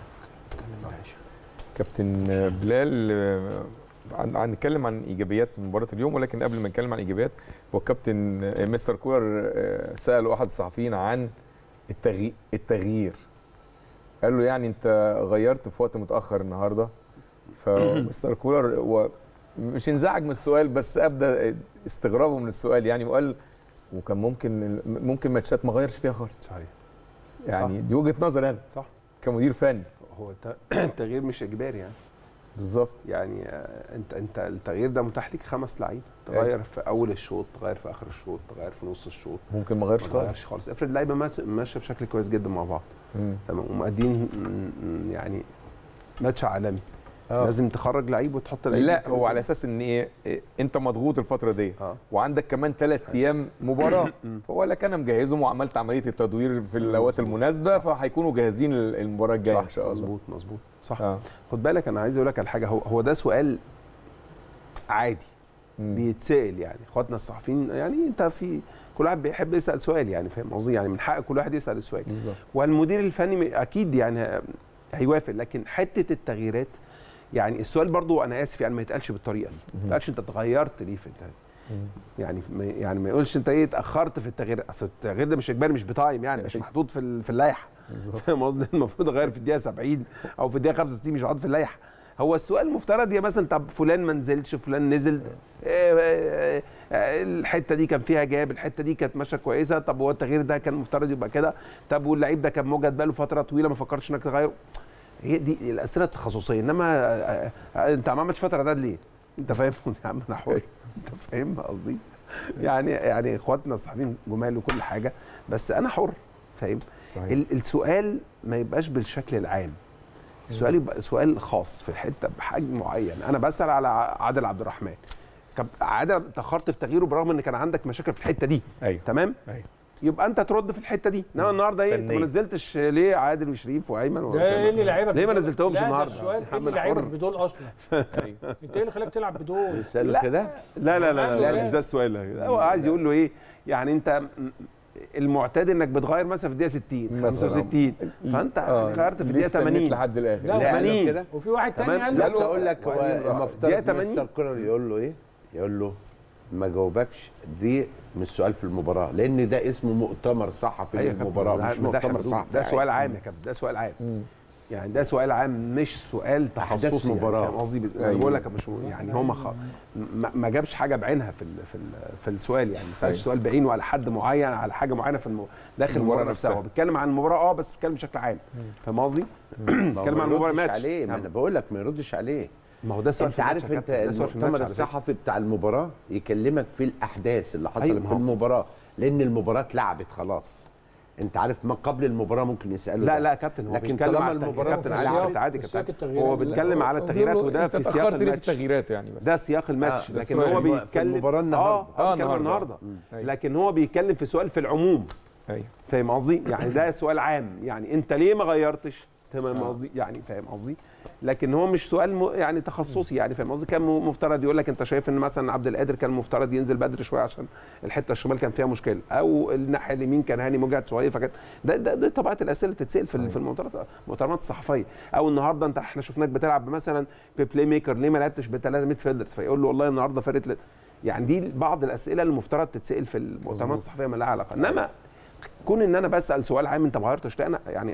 كابتن بلال آه، عن- هنتكلم عن ايجابيات مباراه اليوم ولكن قبل ما نتكلم عن ايجابيات هو الكابتن آه، مستر كولر آه، سال احد الصحفيين عن التغيير التغيير قال له يعني انت غيرت في وقت متاخر النهارده فمستر كولر هو مش انزعج من السؤال بس ابدا استغرابه من السؤال يعني وقال وكان ممكن ممكن ماتشات ما غيرش فيها خالص صحيح يعني دي وجهه نظر انا صح كمدير فني هو الت- التغيير مش اجباري يعني بالظبط يعني آه، انت انت التغيير ده متاح ليك خمس لعيبه تغير في اول الشوط تغير في اخر الشوط تغير في نص الشوط ممكن ما غيرش ما خالص تغيرش خالص افرض اللعيبه مات- ماشيه بشكل كويس جدا مع بعض مم. تمام ومقدين م- يعني ماتش عالمي آه. لازم تخرج لعيب وتحط لعيب لا كده. هو على اساس ان ايه إيه، انت مضغوط الفتره دي اه وعندك كمان ثلاث ايام مباراه مم. فهو لك انا مجهزهم وعملت عمليه التدوير في الاوقات مظبوط. المناسبه فهيكونوا جاهزين المباراه الجايه ان شاء الله مظبوط مظبوط صح اه خد بالك انا عايز اقول لك على حاجه هو هو ده سؤال عادي مم. بيتسال يعني اخواتنا الصحفيين يعني انت في كل واحد بيحب يسال سؤال يعني فاهم قصدي يعني من حق كل واحد يسال السؤال بالظبط والمدير الفني اكيد يعني هيوافق لكن حته التغييرات يعني السؤال برضو انا اسف يعني ما يتقالش بالطريقه دي ما يتقالش انت اتغيرت ليه في التغيير يعني ما يعني ما يقولش انت ايه اتاخرت في التغيير اصل التغيير ده مش اجباري مش بتايم يعني مش محطوط في ال- في اللائحه بالظبط فاهم قصدي المفروض اغير في الدقيقه 70 او في الدقيقه 65 مش محطوط في اللائحه هو السؤال المفترض يا مثلا طب فلان ما نزلش فلان نزل إيه إيه إيه الحته دي كان فيها جاب الحته دي كانت ماشيه كويسه طب هو التغيير ده كان مفترض يبقى كده طب واللعيب ده كان موجد بقاله فتره طويله ما فكرتش انك تغيره هي دي الاسئله التخصصيه انما آه، آه، انت ما عملتش فتره اعداد ليه؟ انت فاهم قصدي يا عم انا حر انت فاهم قصدي؟ يعني يعني اخواتنا الصحفيين جمال وكل حاجه بس انا حر فاهم؟ صحيح ال- السؤال ما يبقاش بالشكل العام السؤال يبقى سؤال خاص في الحته بحجم معين انا بسال على ع- عادل عبد الرحمن طب عادل اتاخرت في تغييره برغم ان كان عندك مشاكل في الحته دي ايوه تمام ايوه يبقى انت ترد في الحته دي انما النهارده ايه انت ما فنيا. نزلتش ليه عادل وشريف وايمن ده وأسامة؟ ايه اللي لعيبك ليه ما بدول؟ نزلتهمش لا، ده النهارده؟ السؤال ايه محمد اللي لعيبك حر. بدول اصلا ايوه انت ايه اللي خلاك تلعب بدول بيسالوا لا. كده لا لا لا, لا, لا. لا مش ده السؤال لا، هو عايز يقول له ايه يعني انت م- المعتاد انك بتغير مثلا في الدقيقه 60 مثلاً. 65 فانت آه، يعني غيرت في ليه الدقيقه استنيت 80 لحد الاخر لا، لا قالوا 80. كده وفي واحد تاني تمام. قال لا، له بس اقول لك هو وعايزين نروح. المفترض دقيقة 80. مستر كولر يقول له ايه؟ يقول له ما جاوبكش دي مش سؤال في المباراه لان ده اسمه مؤتمر صحفي أيوة يا كابتن، للمباراه ده- مش ده مؤتمر إحنا صحفي ده سؤال عادي. عام يا كابتن ده سؤال عام يعني ده سؤال عام مش سؤال أحداث تخصصي يعني مباراة. فاهم قصدي انا أيوة. بقول لك مش يعني هو ما خ... ما ما جابش حاجه بعينها في ال... في ال... في السؤال يعني ما سالش أيوة. سؤال بعينه على حد معين على حاجه معينه في الم... داخل المباراة المباراه نفسها نفسها. هو بيتكلم عن المباراه اه بس بيتكلم بشكل عام فاهم قصدي؟ ما هو بيتكلم ما عن المباراه يردش ماتش عليه ما نعم. انا بقول لك ما يردش عليه ما هو ده سؤال انت في الماتش عارف يا انت كابتن، ده سؤال في المؤتمر الماتش على فكرة. الصحفي بتاع المباراه يكلمك في الاحداث اللي حصلت أيوة، ما في هو- المباراه لان المباراه اتلعبت خلاص انت عارف ما قبل المباراه ممكن يسالوا لا ده. لا يا كابتن هو لكن بيتكلم طالما على التغييرات- المباراة كابتن في عادي سياق- عادي عادي في كابتن سياق التغييرات. هو بيتكلم على هو التغييرات بيقول له وده انت في سياق اتاخرت ليه في الماتش التغييرات يعني بس ده سياق الماتش آه، ده لكن السؤال. هو في بيتكلم المباراة النهاردة. اه آه، اه بيتكلم النهاردة. النهارده أيوة. لكن هو بيتكلم في سؤال في العموم ايوه فاهم قصدي يعني ده سؤال عام يعني انت ليه ما غيرتش تمام قصدي يعني فاهم قصدي لكن هو مش سؤال م... يعني تخصصي يعني فاهم قصدي كان م- مفترض يقول لك انت شايف ان مثلا عبد القادر كان مفترض ينزل بدري شويه عشان الحته الشمال كان فيها مشكله او الناحيه اليمين كان هاني مجهد شويه فكان ده ده, ده طبيعه الاسئله اللي تتسال في ال- في المؤتمرات المؤتمرات الصحفيه او النهارده انت احنا شفناك بتلعب مثلا ببلاي ميكر ليه ما لعبتش بثلاثه ميد فيلدرز فيقول له والله النهارده فرقه ل- يعني دي بعض الاسئله اللي المفترض تتسال في المؤتمرات الصحفيه ما لها علاقه انما كون ان انا بسال سؤال عام انت ما غيرتش لا انا يعني انا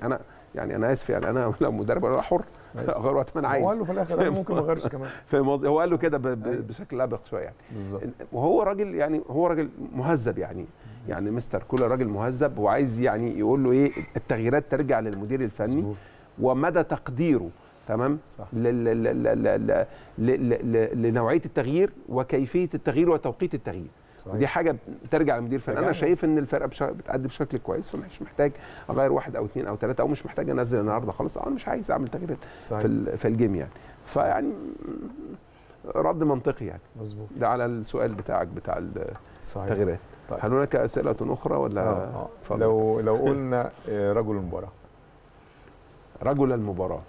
يعني انا اسف يعني انا لو مدرب انا حر اغير وقت ما انا هو قال عايز له في الاخر انا ممكن ما اغيرش كمان فاهم قصدي هو قال له كده ب- أيوة. ب- بشكل لبق شويه يعني بالظبط وهو راجل يعني هو راجل مهذب يعني يعني مستر كولر راجل مهذب وعايز يعني يقول له ايه التغييرات ترجع للمدير الفني مظبوط. ومدى تقديره تمام صح. لل- لل- لل- لل- لل- لل- لنوعيه التغيير وكيفيه التغيير وتوقيت التغيير صحيح. ودي حاجه ترجع للمدير الفني انا رجعنا. شايف ان الفرقه بش- بتأدي بشكل كويس فمش محتاج اغير واحد او اثنين او ثلاثه او مش محتاج انزل النهارده خالص انا مش عايز اعمل تغييرات صحيح في ال- في الجيم يعني فيعني رد منطقي يعني مظبوط ده على السؤال بتاعك بتاع صحيح التغييرات طيب. هل هناك اسئله اخرى ولا آه، آه. اتفضل. لو لو قلنا آه، رجل المباراه رجل المباراه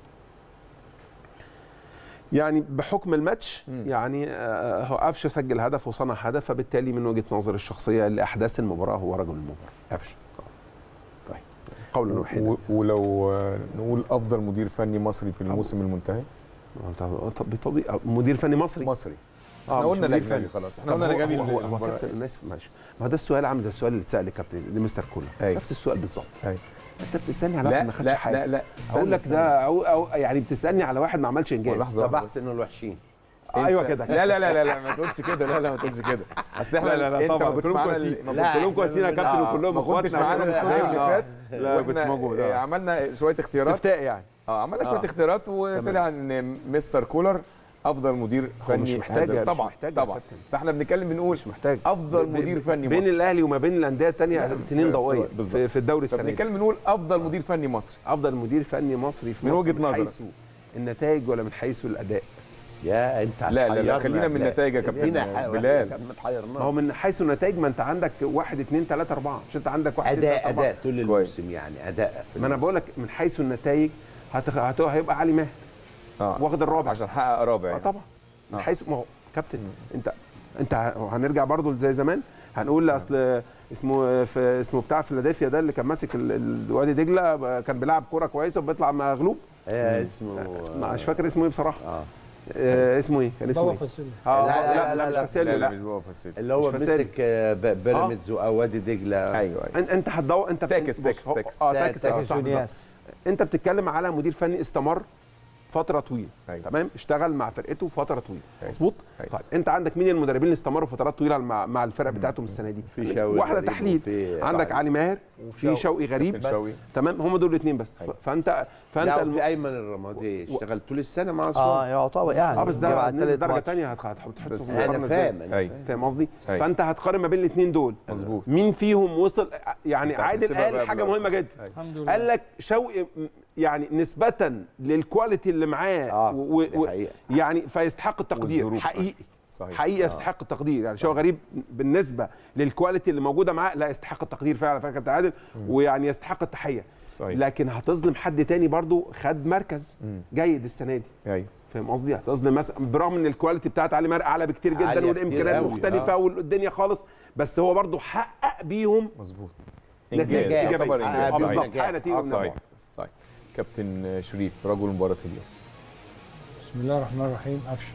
يعني بحكم الماتش مم. يعني آه، هو قفشه سجل هدف وصنع هدف فبالتالي من وجهه نظري الشخصيه لاحداث المباراه هو رجل المباراه قفشه طيب قولا واحدا و- ولو آه، نقول افضل مدير فني مصري في الموسم المنتهي طب بطبيعي مدير فني مصري مصري آه، احنا مش قلنا مدير الاجنبي فني. خلاص احنا طب قلنا هو- الاجنبي هو, هو, هو للمباراة. كابتن انا اسف معلش ما هو ده السؤال عامل زي السؤال اللي اتسال لكابتن لمستر كولر أيوة. نفس السؤال بالظبط أيوة. انت بتسالني على واحد لا ما خدش لا حاجه لا لا هقول لك ده أو, او يعني بتسالني على واحد ما عملش انجاز لحظة واحدة طب بس. احسن الوحشين ايوه أنت- كده لا لا لا لا لا ما تقولش كده لا لا ما تقولش كده اصل احنا لا لا لا انت طبعا ما كنتش كلهم معانا كويسين ال- ما لا، كلهم كويسين يا إحنا- كابتن آه، وكلهم ما كنتش اخواتنا معانا وكلهم الاستوديو اللي آه. فات لا كنت وإحنا، موجود آه، آه. عملنا شويه اختيارات استفتاء يعني اه عملنا شويه آه. اختيارات وطلع ان مستر كولر افضل مدير هو فني مش محتاج هذا- مش طبعا محتاج يا طبعا كابتن. فاحنا بنتكلم بنقول مش محتاج افضل ب- مدير ب- فني بين مصري الاهلي وما بين الانديه لا، الثانيه سنين في- ضوئيه بالظبط. في, في الدوري السنه دي فبنتكلم بنقول افضل مدير فني مصري افضل مدير فني مصري في من مصر وجهة من نظرك. حيث النتائج ولا من حيث الاداء يا انت لا، لا، لا، هتحيرنا خلينا من بلا- النتائج يا كابتن ادينا حق- بلال. كان متحيرنا. ما هو من حيث النتائج ما انت عندك واحد اثنين ثلاثه اربعه مش انت عندك واحد اتنين، اداء تلاتة، أربعة. اداء طول كويس. الموسم يعني اداء في ما انا بقول لك من حيث النتائج هتخ... هت... هيبقى علي ماهر اه واخد الرابع عشان حقق رابع اه يعني. طبعا من آه. حيث ما هو كابتن انت انت ه- هنرجع برضو زي زمان هنقول اصل اسمه في اسمه بتاع فيلادلفيا ده اللي كان ماسك ال- ال- وادي دجله كان بيلعب كوره كويسه وبيطلع مغلوب آه اسمه مش فاكر اسمه ايه بصراحه اه آه اسمه ايه كان اسمه بابا ايه فاسيلي اه لا، لا، لا لا، مش لا. فاسيليو، لا لا لا مش بابا فاسيل اللي هو مش فاسد. مسك آه، ب- بيراميدز ووادي دجله ايوه ايوه انت انت هتدور انت تاكس، بص، تاكس، هو- تاكس. اه لا، تاكس تاكس آه، صح بالظبط. جونياس انت بتتكلم على مدير فني استمر فتره طويله أيوة. تمام اشتغل مع فرقته فتره طويله أيوة. مظبوط أيوة. طيب انت عندك مين المدربين اللي استمروا فترات طويله مع مع الفرق بتاعتهم السنه دي في شوقي واحده غريب تحليل وفي- عندك صح. علي ماهر وفي شوقي غريب كابتن شوقي. تمام هم دول الاثنين بس أيوة. ف- فانت فانت لا الم... وفي ايمن الرمادي اشتغل طول السنه مع اه اسوان يعتبر يعني اه بس جاب ده على نزل التالت درجه ماتش. ثانيه هتحطه بس في انا مقارنة إزاي؟ فاهم أنا أيوة. فاهم. فاهم قصدي أيوة. فانت هتقارن ما بين الاثنين دول مظبوط مين فيهم وصل يعني أنت عادل هتحسبها قال بقى حاجه بالأرقام. مهمه جدا أيوة. الحمد لله قال لك شوقي م- يعني نسبة للكواليتي اللي معاه اه و- دي و- حقيقة. يعني فيستحق التقدير والظروف. حقيقي صحيح حقيقي يستحق التقدير يعني شوقي غريب بالنسبة للكواليتي اللي موجودة معاه لا يستحق التقدير فعلا فعلا كابتن عادل ويعني يستحق التحية صحيح لكن هتظلم حد تاني برضو خد مركز مم. جيد السنة دي ايوه فاهم قصدي هتظلم مثلا برغم ان الكواليتي بتاعت علي ماهر اعلى بكتير جدا عالية والامكانيات كتير قوي، مختلفة آه. والدنيا خالص بس هو برضو حقق بيهم مظبوط نتيجة إنجاز. إيجابية. يعتبر آه، إنجاز. صحيح. بالظبط نجاح. حقق نتيجة آه، من صحيح النوع. طيب كابتن شريف رجل مباراة اليوم بسم الله الرحمن الرحيم قفشه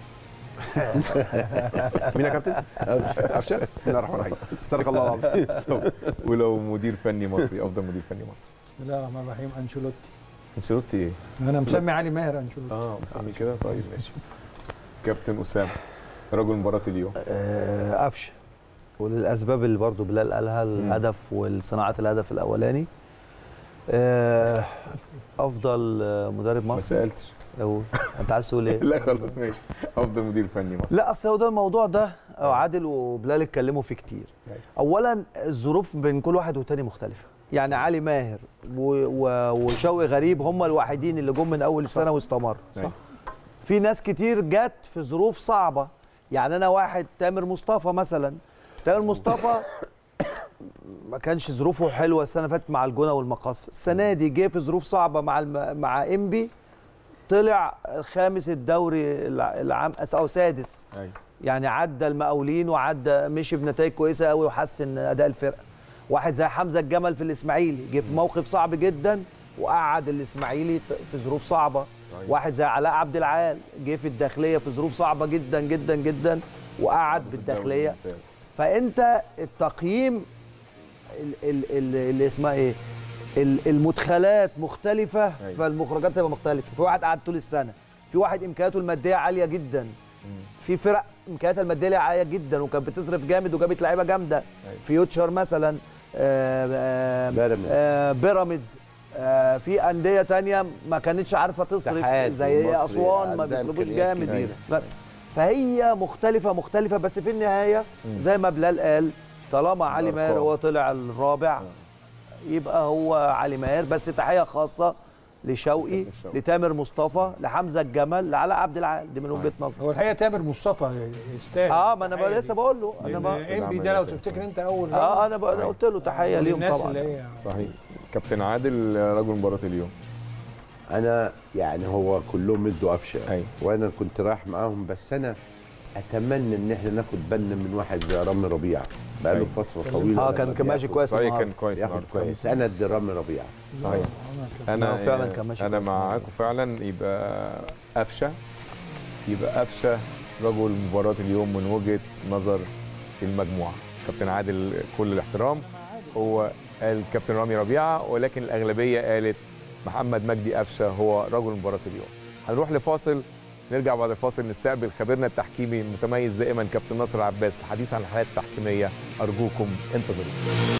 مين يا كابتن؟ افشل بسم الله الرحمن الرحيم صدق الله العظيم ولو مدير فني مصري افضل مدير فني مصري بسم الله الرحمن الرحيم انشيلوتي انشيلوتي ايه؟ انا مسمي علي ماهر انشيلوتي اه مسمي كده طيب ماشي كابتن اسامه رجل مباراة اليوم آه، قفشه وللاسباب اللي برضو بلال قالها الهدف والصناعه الهدف الاولاني آه، افضل آه، مدرب ما مصري سالتش لو انت عايز تقول ايه لا خلاص ماشي افضل مدير فني مصري لا اصل هو ده الموضوع ده آه، عادل وبلال اتكلموا فيه كتير أيوة. اولا الظروف بين كل واحد والتاني مختلفه يعني علي ماهر و- و- وشوقي غريب هم الوحيدين اللي جم من اول السنه واستمروا صح. في ناس كتير جت في ظروف صعبه يعني انا واحد تامر مصطفى مثلا تامر مصطفى ما كانش ظروفه حلوه السنه اللي فاتت مع الجونه والمقص السنه دي جه في ظروف صعبه مع الم... مع انبي طلع خامس الدوري الع- العام او سادس ايوه يعني عدى المقاولين وعدى مشي بنتائج كويسه قوي وحسن اداء الفرقه واحد زي حمزه الجمل في الاسماعيلي جه في موقف صعب جدا وقعد الاسماعيلي ت- في ظروف صعبه صحيح. واحد زي علاء عبد العال جه في الداخليه في ظروف صعبه جدا جدا جدا وقعد بالداخليه ممتاز. فانت التقييم ال- ال- ال- اللي اسمها ايه ال- المدخلات مختلفه أيوة. فالمخرجات تبقى مختلفه في واحد قعد طول السنه في واحد امكانياته الماديه عاليه جدا في فرق امكانياتها الماديه عاليه جدا وكانت بتصرف جامد وجابت لعيبه جامده فيوتشر مثلا آه، آه، بيراميدز. آه، بيراميدز آه، في انديه تانية ما كانتش عارفه تصرف اتحاد زي ومصري اسوان ما عندها بيصرفوش إمكانيات جامد كبيرة. ف- فهي مختلفه مختلفه بس في النهايه زي ما بلال قال طالما علي ماهر الأرقام. هو طلع الرابع يبقى هو علي ماهر بس تحيه خاصه لشوقي شوقي. لتامر مصطفى لحمزه الجمل لعلاء عبد العال دي من وجهه نظري هو الحقيقه تامر مصطفى يستاهل اه ما انا الحقيقة بقى لسه دي. بقول له انا لأن بقى انبي ده لو تفتكر انت اول اه انا بقى قلت له تحيه ليهم الناس طبعا اللي هي صحيح كابتن عادل رجل مباراه اليوم انا يعني هو كلهم ادوا قفشه أيوة. وانا كنت رايح معاهم بس انا اتمنى ان احنا ناخد بالنا من واحد زي رامي ربيعه بقاله أيوة. فتره طويله اه لما كان كان ماشي بياخد- كويس صحيح كان النهارده كويس ياخد النهاردة. كويس انا ادي رامي ربيعه صحيح انا هو فعلا كان ماشي انا كويس معاكم فعلا يبقى قفشه يبقى قفشه رجل مباراه اليوم من وجهه نظر المجموعه كابتن عادل كل الاحترام هو قال كابتن رامي ربيعه ولكن الاغلبيه قالت محمد مجدي قفشه هو رجل مباراه اليوم هنروح لفاصل نرجع بعد الفاصل نستقبل خبيرنا التحكيمي المتميز دائما كابتن ناصر عباس الحديث عن الحالات التحكيميه ارجوكم انتظروا